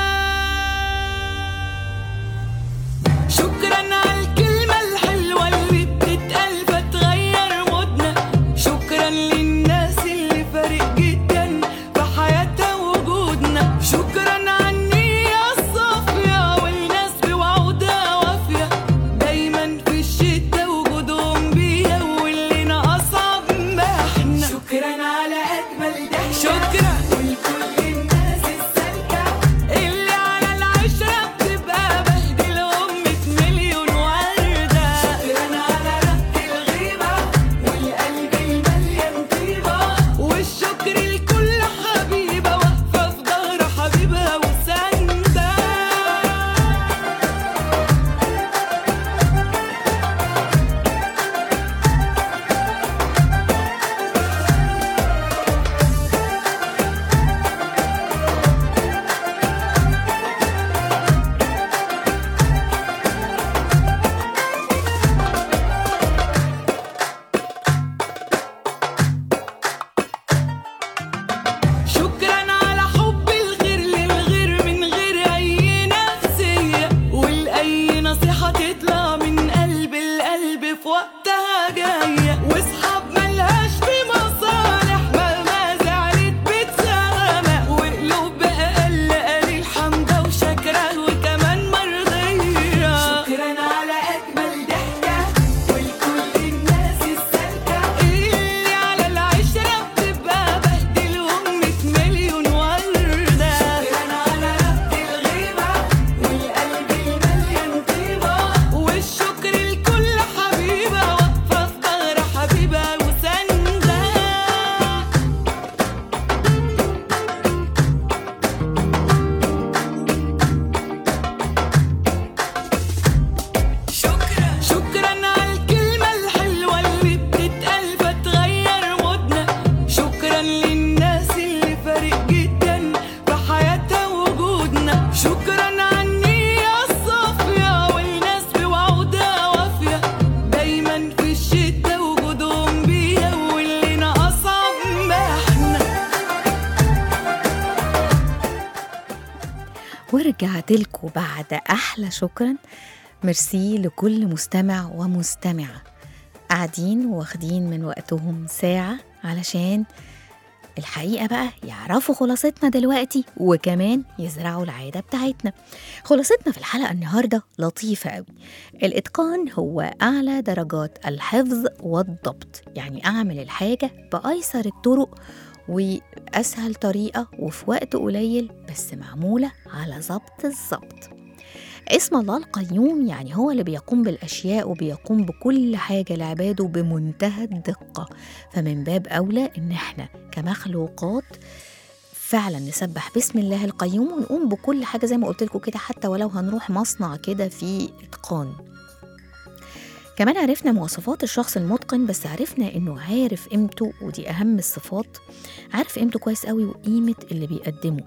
شكرا على الكلمة الحلوة اللي بتتقال فتغير مودنا شكرا للناس اللي فارق جدا في حياتها وجودنا شكرا على النية الصافية والناس بوعودها وافية دايما في الشتا وجودهم بيها واللي أصعب ما احنا شكرا على أجمل ضحكة شكرا ولكل الناس السالكة ورجعت لكم بعد أحلى شكرا ميرسي لكل مستمع ومستمعة قاعدين واخدين من وقتهم ساعة علشان الحقيقة بقى يعرفوا خلاصتنا دلوقتي وكمان يزرعوا العادة بتاعتنا خلاصتنا في الحلقة النهاردة لطيفة قوي الإتقان هو أعلى درجات الحفظ والضبط يعني أعمل الحاجة بأيسر الطرق وأسهل طريقة وفي وقت قليل بس معمولة على ظبط الظبط اسم الله القيوم يعني هو اللي بيقوم بالأشياء وبيقوم بكل حاجة لعباده بمنتهى الدقة فمن باب أولى إن إحنا كمخلوقات فعلا نسبح بسم الله القيوم ونقوم بكل حاجة زي ما قلت لكم كده حتى ولو هنروح مصنع كده في إتقان كمان عرفنا مواصفات الشخص المتقن بس عرفنا انه عارف قيمته ودي اهم الصفات عارف قيمته كويس قوي وقيمه اللي بيقدمه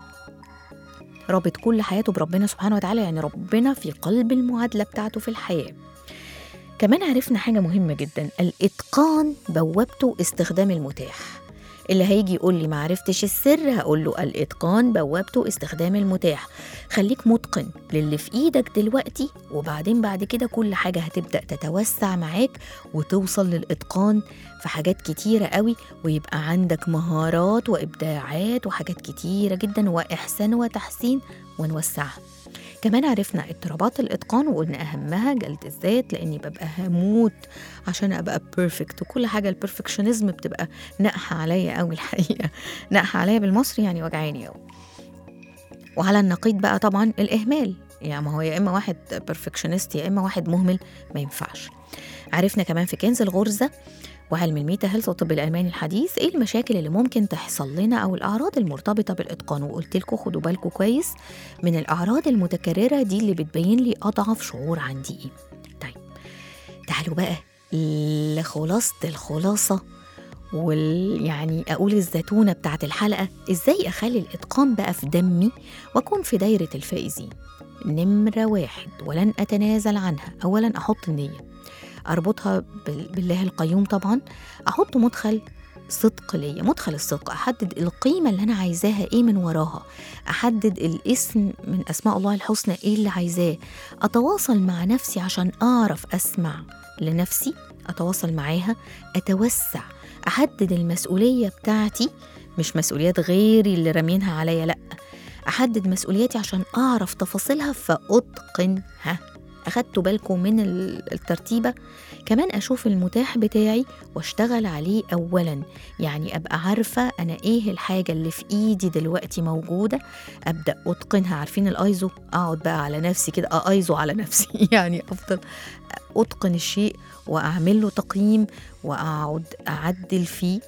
رابط كل حياته بربنا سبحانه وتعالى يعني ربنا في قلب المعادله بتاعته في الحياه كمان عرفنا حاجه مهمه جدا الاتقان بوابته استخدام المتاح اللي هيجي يقول لي ما عرفتش السر هقول له الاتقان بوابته استخدام المتاح خليك متقن للي في ايدك دلوقتي وبعدين بعد كده كل حاجه هتبدا تتوسع معاك وتوصل للاتقان في حاجات كتيره قوي ويبقى عندك مهارات وابداعات وحاجات كتيره جدا واحسان وتحسين ونوسعها كمان عرفنا اضطرابات الاتقان وقلنا اهمها جلد الذات لاني ببقى هموت عشان ابقى بيرفكت وكل حاجه البرفكشنزم بتبقى نقحه عليا قوي الحقيقه نقحه عليا بالمصري يعني وجعاني قوي وعلى النقيض بقى طبعا الاهمال يعني ما هو يا اما واحد بيرفكشنست يا اما واحد مهمل ما ينفعش عرفنا كمان في كنز الغرزه وعلم الميتا هيلث والطب الالماني الحديث ايه المشاكل اللي ممكن تحصل لنا او الاعراض المرتبطه بالاتقان وقلت لكم خدوا بالكم كويس من الاعراض المتكرره دي اللي بتبين لي اضعف شعور عندي ايه طيب تعالوا بقى لخلاصه الخلاصه وال يعني اقول الزتونه بتاعت الحلقه ازاي اخلي الاتقان بقى في دمي واكون في دايره الفائزين نمره واحد ولن اتنازل عنها اولا احط النيه اربطها بال- بالله القيوم طبعا احط مدخل صدق ليا مدخل الصدق احدد القيمه اللي انا عايزاها ايه من وراها احدد الاسم من اسماء الله الحسنى ايه اللي عايزاه اتواصل مع نفسي عشان اعرف اسمع لنفسي اتواصل معاها اتوسع احدد المسؤوليه بتاعتي مش مسؤوليات غيري اللي رامينها عليا لا احدد مسؤولياتي عشان اعرف تفاصيلها فاتقنها اخدتوا بالكم من ال- الترتيبه كمان اشوف المتاح بتاعي واشتغل عليه اولا يعني ابقى عارفه انا ايه الحاجه اللي في ايدي دلوقتي موجوده ابدا اتقنها عارفين الايزو اقعد بقى على نفسي كده ايزو على نفسي يعني افضل اتقن الشيء واعمل له تقييم واقعد اعدل فيه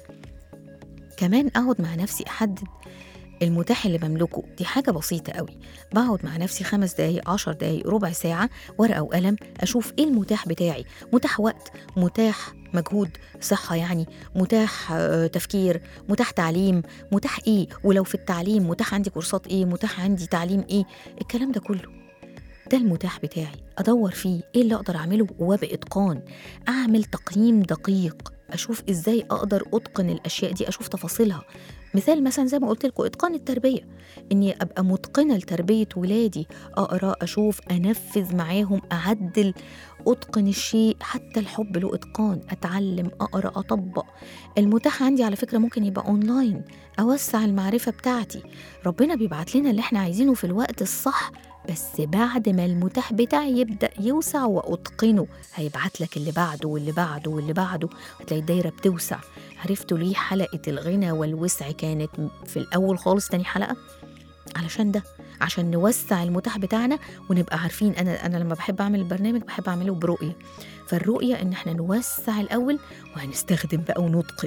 كمان اقعد مع نفسي احدد المتاح اللي بملكه دي حاجة بسيطة قوي بقعد مع نفسي خمس دقايق عشر دقايق ربع ساعة ورقة وقلم أشوف إيه المتاح بتاعي متاح وقت متاح مجهود صحة يعني متاح آه، تفكير متاح تعليم متاح إيه ولو في التعليم متاح عندي كورسات إيه متاح عندي تعليم إيه الكلام ده كله ده المتاح بتاعي أدور فيه إيه اللي أقدر أعمله وبإتقان أعمل تقييم دقيق أشوف إزاي أقدر أتقن الأشياء دي أشوف تفاصيلها مثال مثلا زي ما قلت لكم إتقان التربية إني أبقى متقنة لتربية ولادي أقرأ أشوف أنفذ معاهم أعدل أتقن الشيء حتى الحب له إتقان أتعلم أقرأ أطبق المتاح عندي على فكرة ممكن يبقى أونلاين أوسع المعرفة بتاعتي ربنا بيبعت لنا اللي احنا عايزينه في الوقت الصح بس بعد ما المتاح بتاعي يبدأ يوسع وأتقنه هيبعت لك اللي بعده واللي بعده واللي بعده هتلاقي الدايرة بتوسع عرفتوا ليه حلقة الغنى والوسع كانت في الأول خالص تاني حلقة علشان ده عشان نوسع المتاح بتاعنا ونبقى عارفين انا انا لما بحب اعمل البرنامج بحب اعمله برؤيه فالرؤيه ان احنا نوسع الاول وهنستخدم بقى ونتقن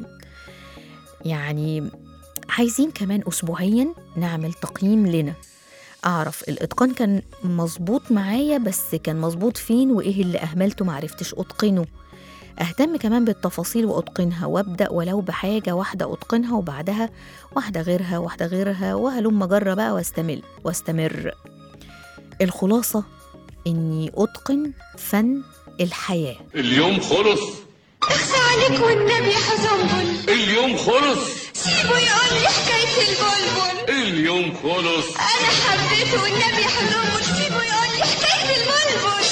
يعني عايزين كمان اسبوعيا نعمل تقييم لنا اعرف الاتقان كان مظبوط معايا بس كان مظبوط فين وايه اللي اهملته معرفتش اتقنه اهتم كمان بالتفاصيل واتقنها وابدا ولو بحاجه واحده اتقنها وبعدها واحده غيرها واحده غيرها وهلم جرة بقى واستمر واستمر الخلاصه اني اتقن فن الحياه اليوم خلص اخفى عليك والنبي حزنبل اليوم خلص سيبه يقول لي حكاية البلبل اليوم خلص أنا حبيته والنبي حلومه سيبه يقول لي حكاية البلبل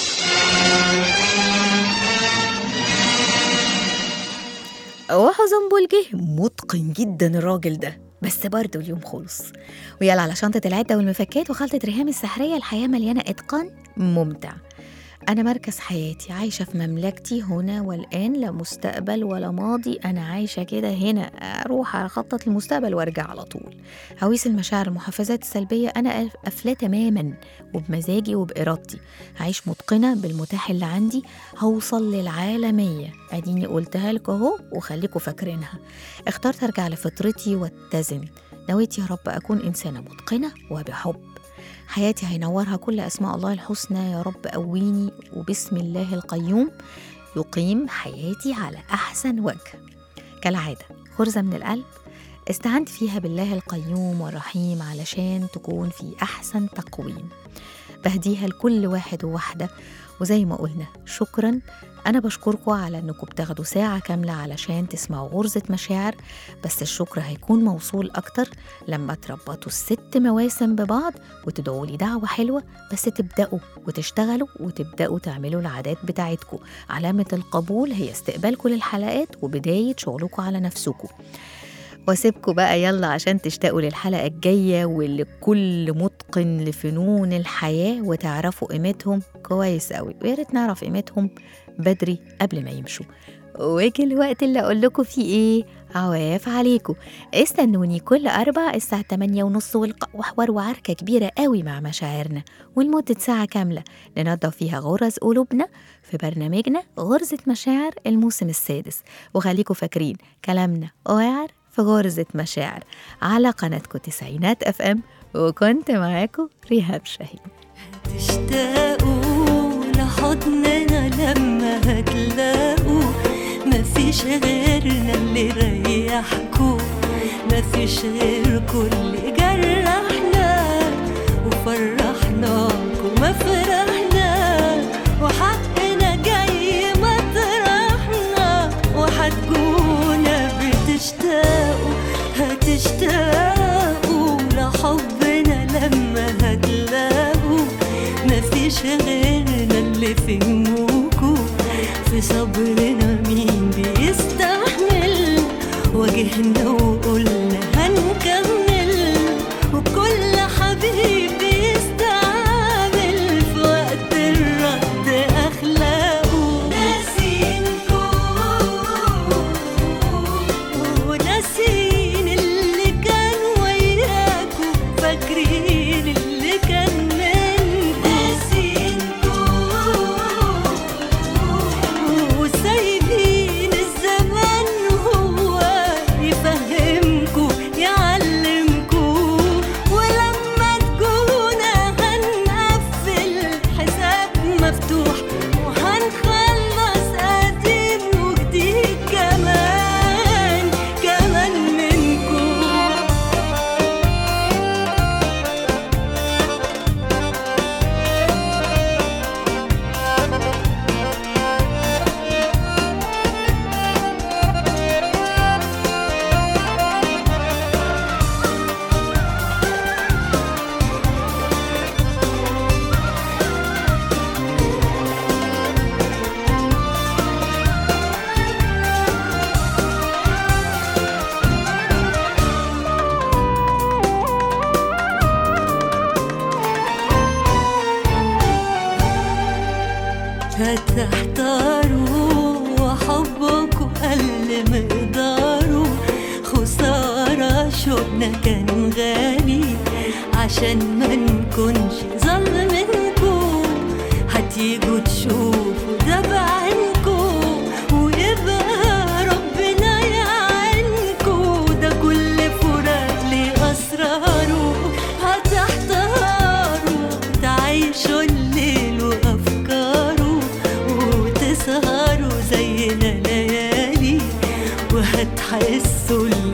وحزنبل جه متقن جدا الراجل ده بس برضه اليوم خلص ويلا على شنطة العدة والمفكات وخلطة ريهام السحرية الحياة مليانة إتقان ممتع أنا مركز حياتي عايشة في مملكتي هنا والآن لا مستقبل ولا ماضي أنا عايشة كده هنا أروح أخطط للمستقبل وأرجع على طول هويس المشاعر المحفزات السلبية أنا أف- قافلاه تماما وبمزاجي وبإرادتي هعيش متقنة بالمتاح اللي عندي هوصل للعالمية أديني قلتها لكم أهو وخليكم فاكرينها اخترت أرجع لفطرتي واتزن نويت يا رب أكون إنسانة متقنة وبحب حياتي هينورها كل أسماء الله الحسنى يا رب قويني وبسم الله القيوم يقيم حياتي على أحسن وجه كالعادة خرزة من القلب استعنت فيها بالله القيوم والرحيم علشان تكون في أحسن تقويم بهديها لكل واحد وواحدة وزي ما قلنا شكرا أنا بشكركم على إنكم بتاخدوا ساعة كاملة علشان تسمعوا غرزة مشاعر بس الشكر هيكون موصول أكتر لما تربطوا الست مواسم ببعض وتدعوا لي دعوة حلوة بس تبدأوا وتشتغلوا وتبدأوا تعملوا العادات بتاعتكم علامة القبول هي استقبالكم للحلقات وبداية شغلكم على نفسكم واسيبكم بقى يلا عشان تشتاقوا للحلقة الجاية واللي كل متقن لفنون الحياة وتعرفوا قيمتهم كويس قوي ويا ريت نعرف قيمتهم بدري قبل ما يمشوا ويجي الوقت اللي اقول لكم فيه ايه عواف عليكم استنوني كل أربع الساعة 8 ونص والق- وحوار وعركة كبيرة قوي مع مشاعرنا ولمدة ساعة كاملة ننظف فيها غرز قلوبنا في برنامجنا غرزة مشاعر الموسم السادس وخليكم فاكرين كلامنا واعر في غرزة مشاعر على قناتكم تسعينات اف ام وكنت معاكم ريهام شاهين تشتاقوا لحضننا لما هتلاقوا مفيش غيرنا اللي يريحكوا مفيش غيركوا اللي جرحنا وفرحناكوا ما فرحنا وحقنا جاي مطرحنا وهتجونا بتشتاقوا هتشتاقوا لحبنا لما هتلاقوا مفيش غيرنا اللي فهموكوا في صبرنا مين بيستحمل واجهنا وقلنا هنكمل وكل حبيب بيستعمل في وقت الرد أخلاقه ناسينكوا وناسين اللي كان وياكوا فاكرين اللي كان منكوا ناسينكوا وسايبين الزمان هو يفهمكوا يعلمكوا ولما تجونا هنقفل حساب مفتوح وهنخلص قديم وجديد كمان كمان منكم هتحتاروا وحبكوا قل مقداره خسارة شوقنا كان غالي عشان ما نكونش ظلمنكوا هتيجوا تشوفوا ده بعينكوا ويبقى ربنا يعينكوا ده كل فراق ليه أسراره هتحتاروا تعيشوا الليل وأفكاره وتسهروا زينا ليالي وهتحسوا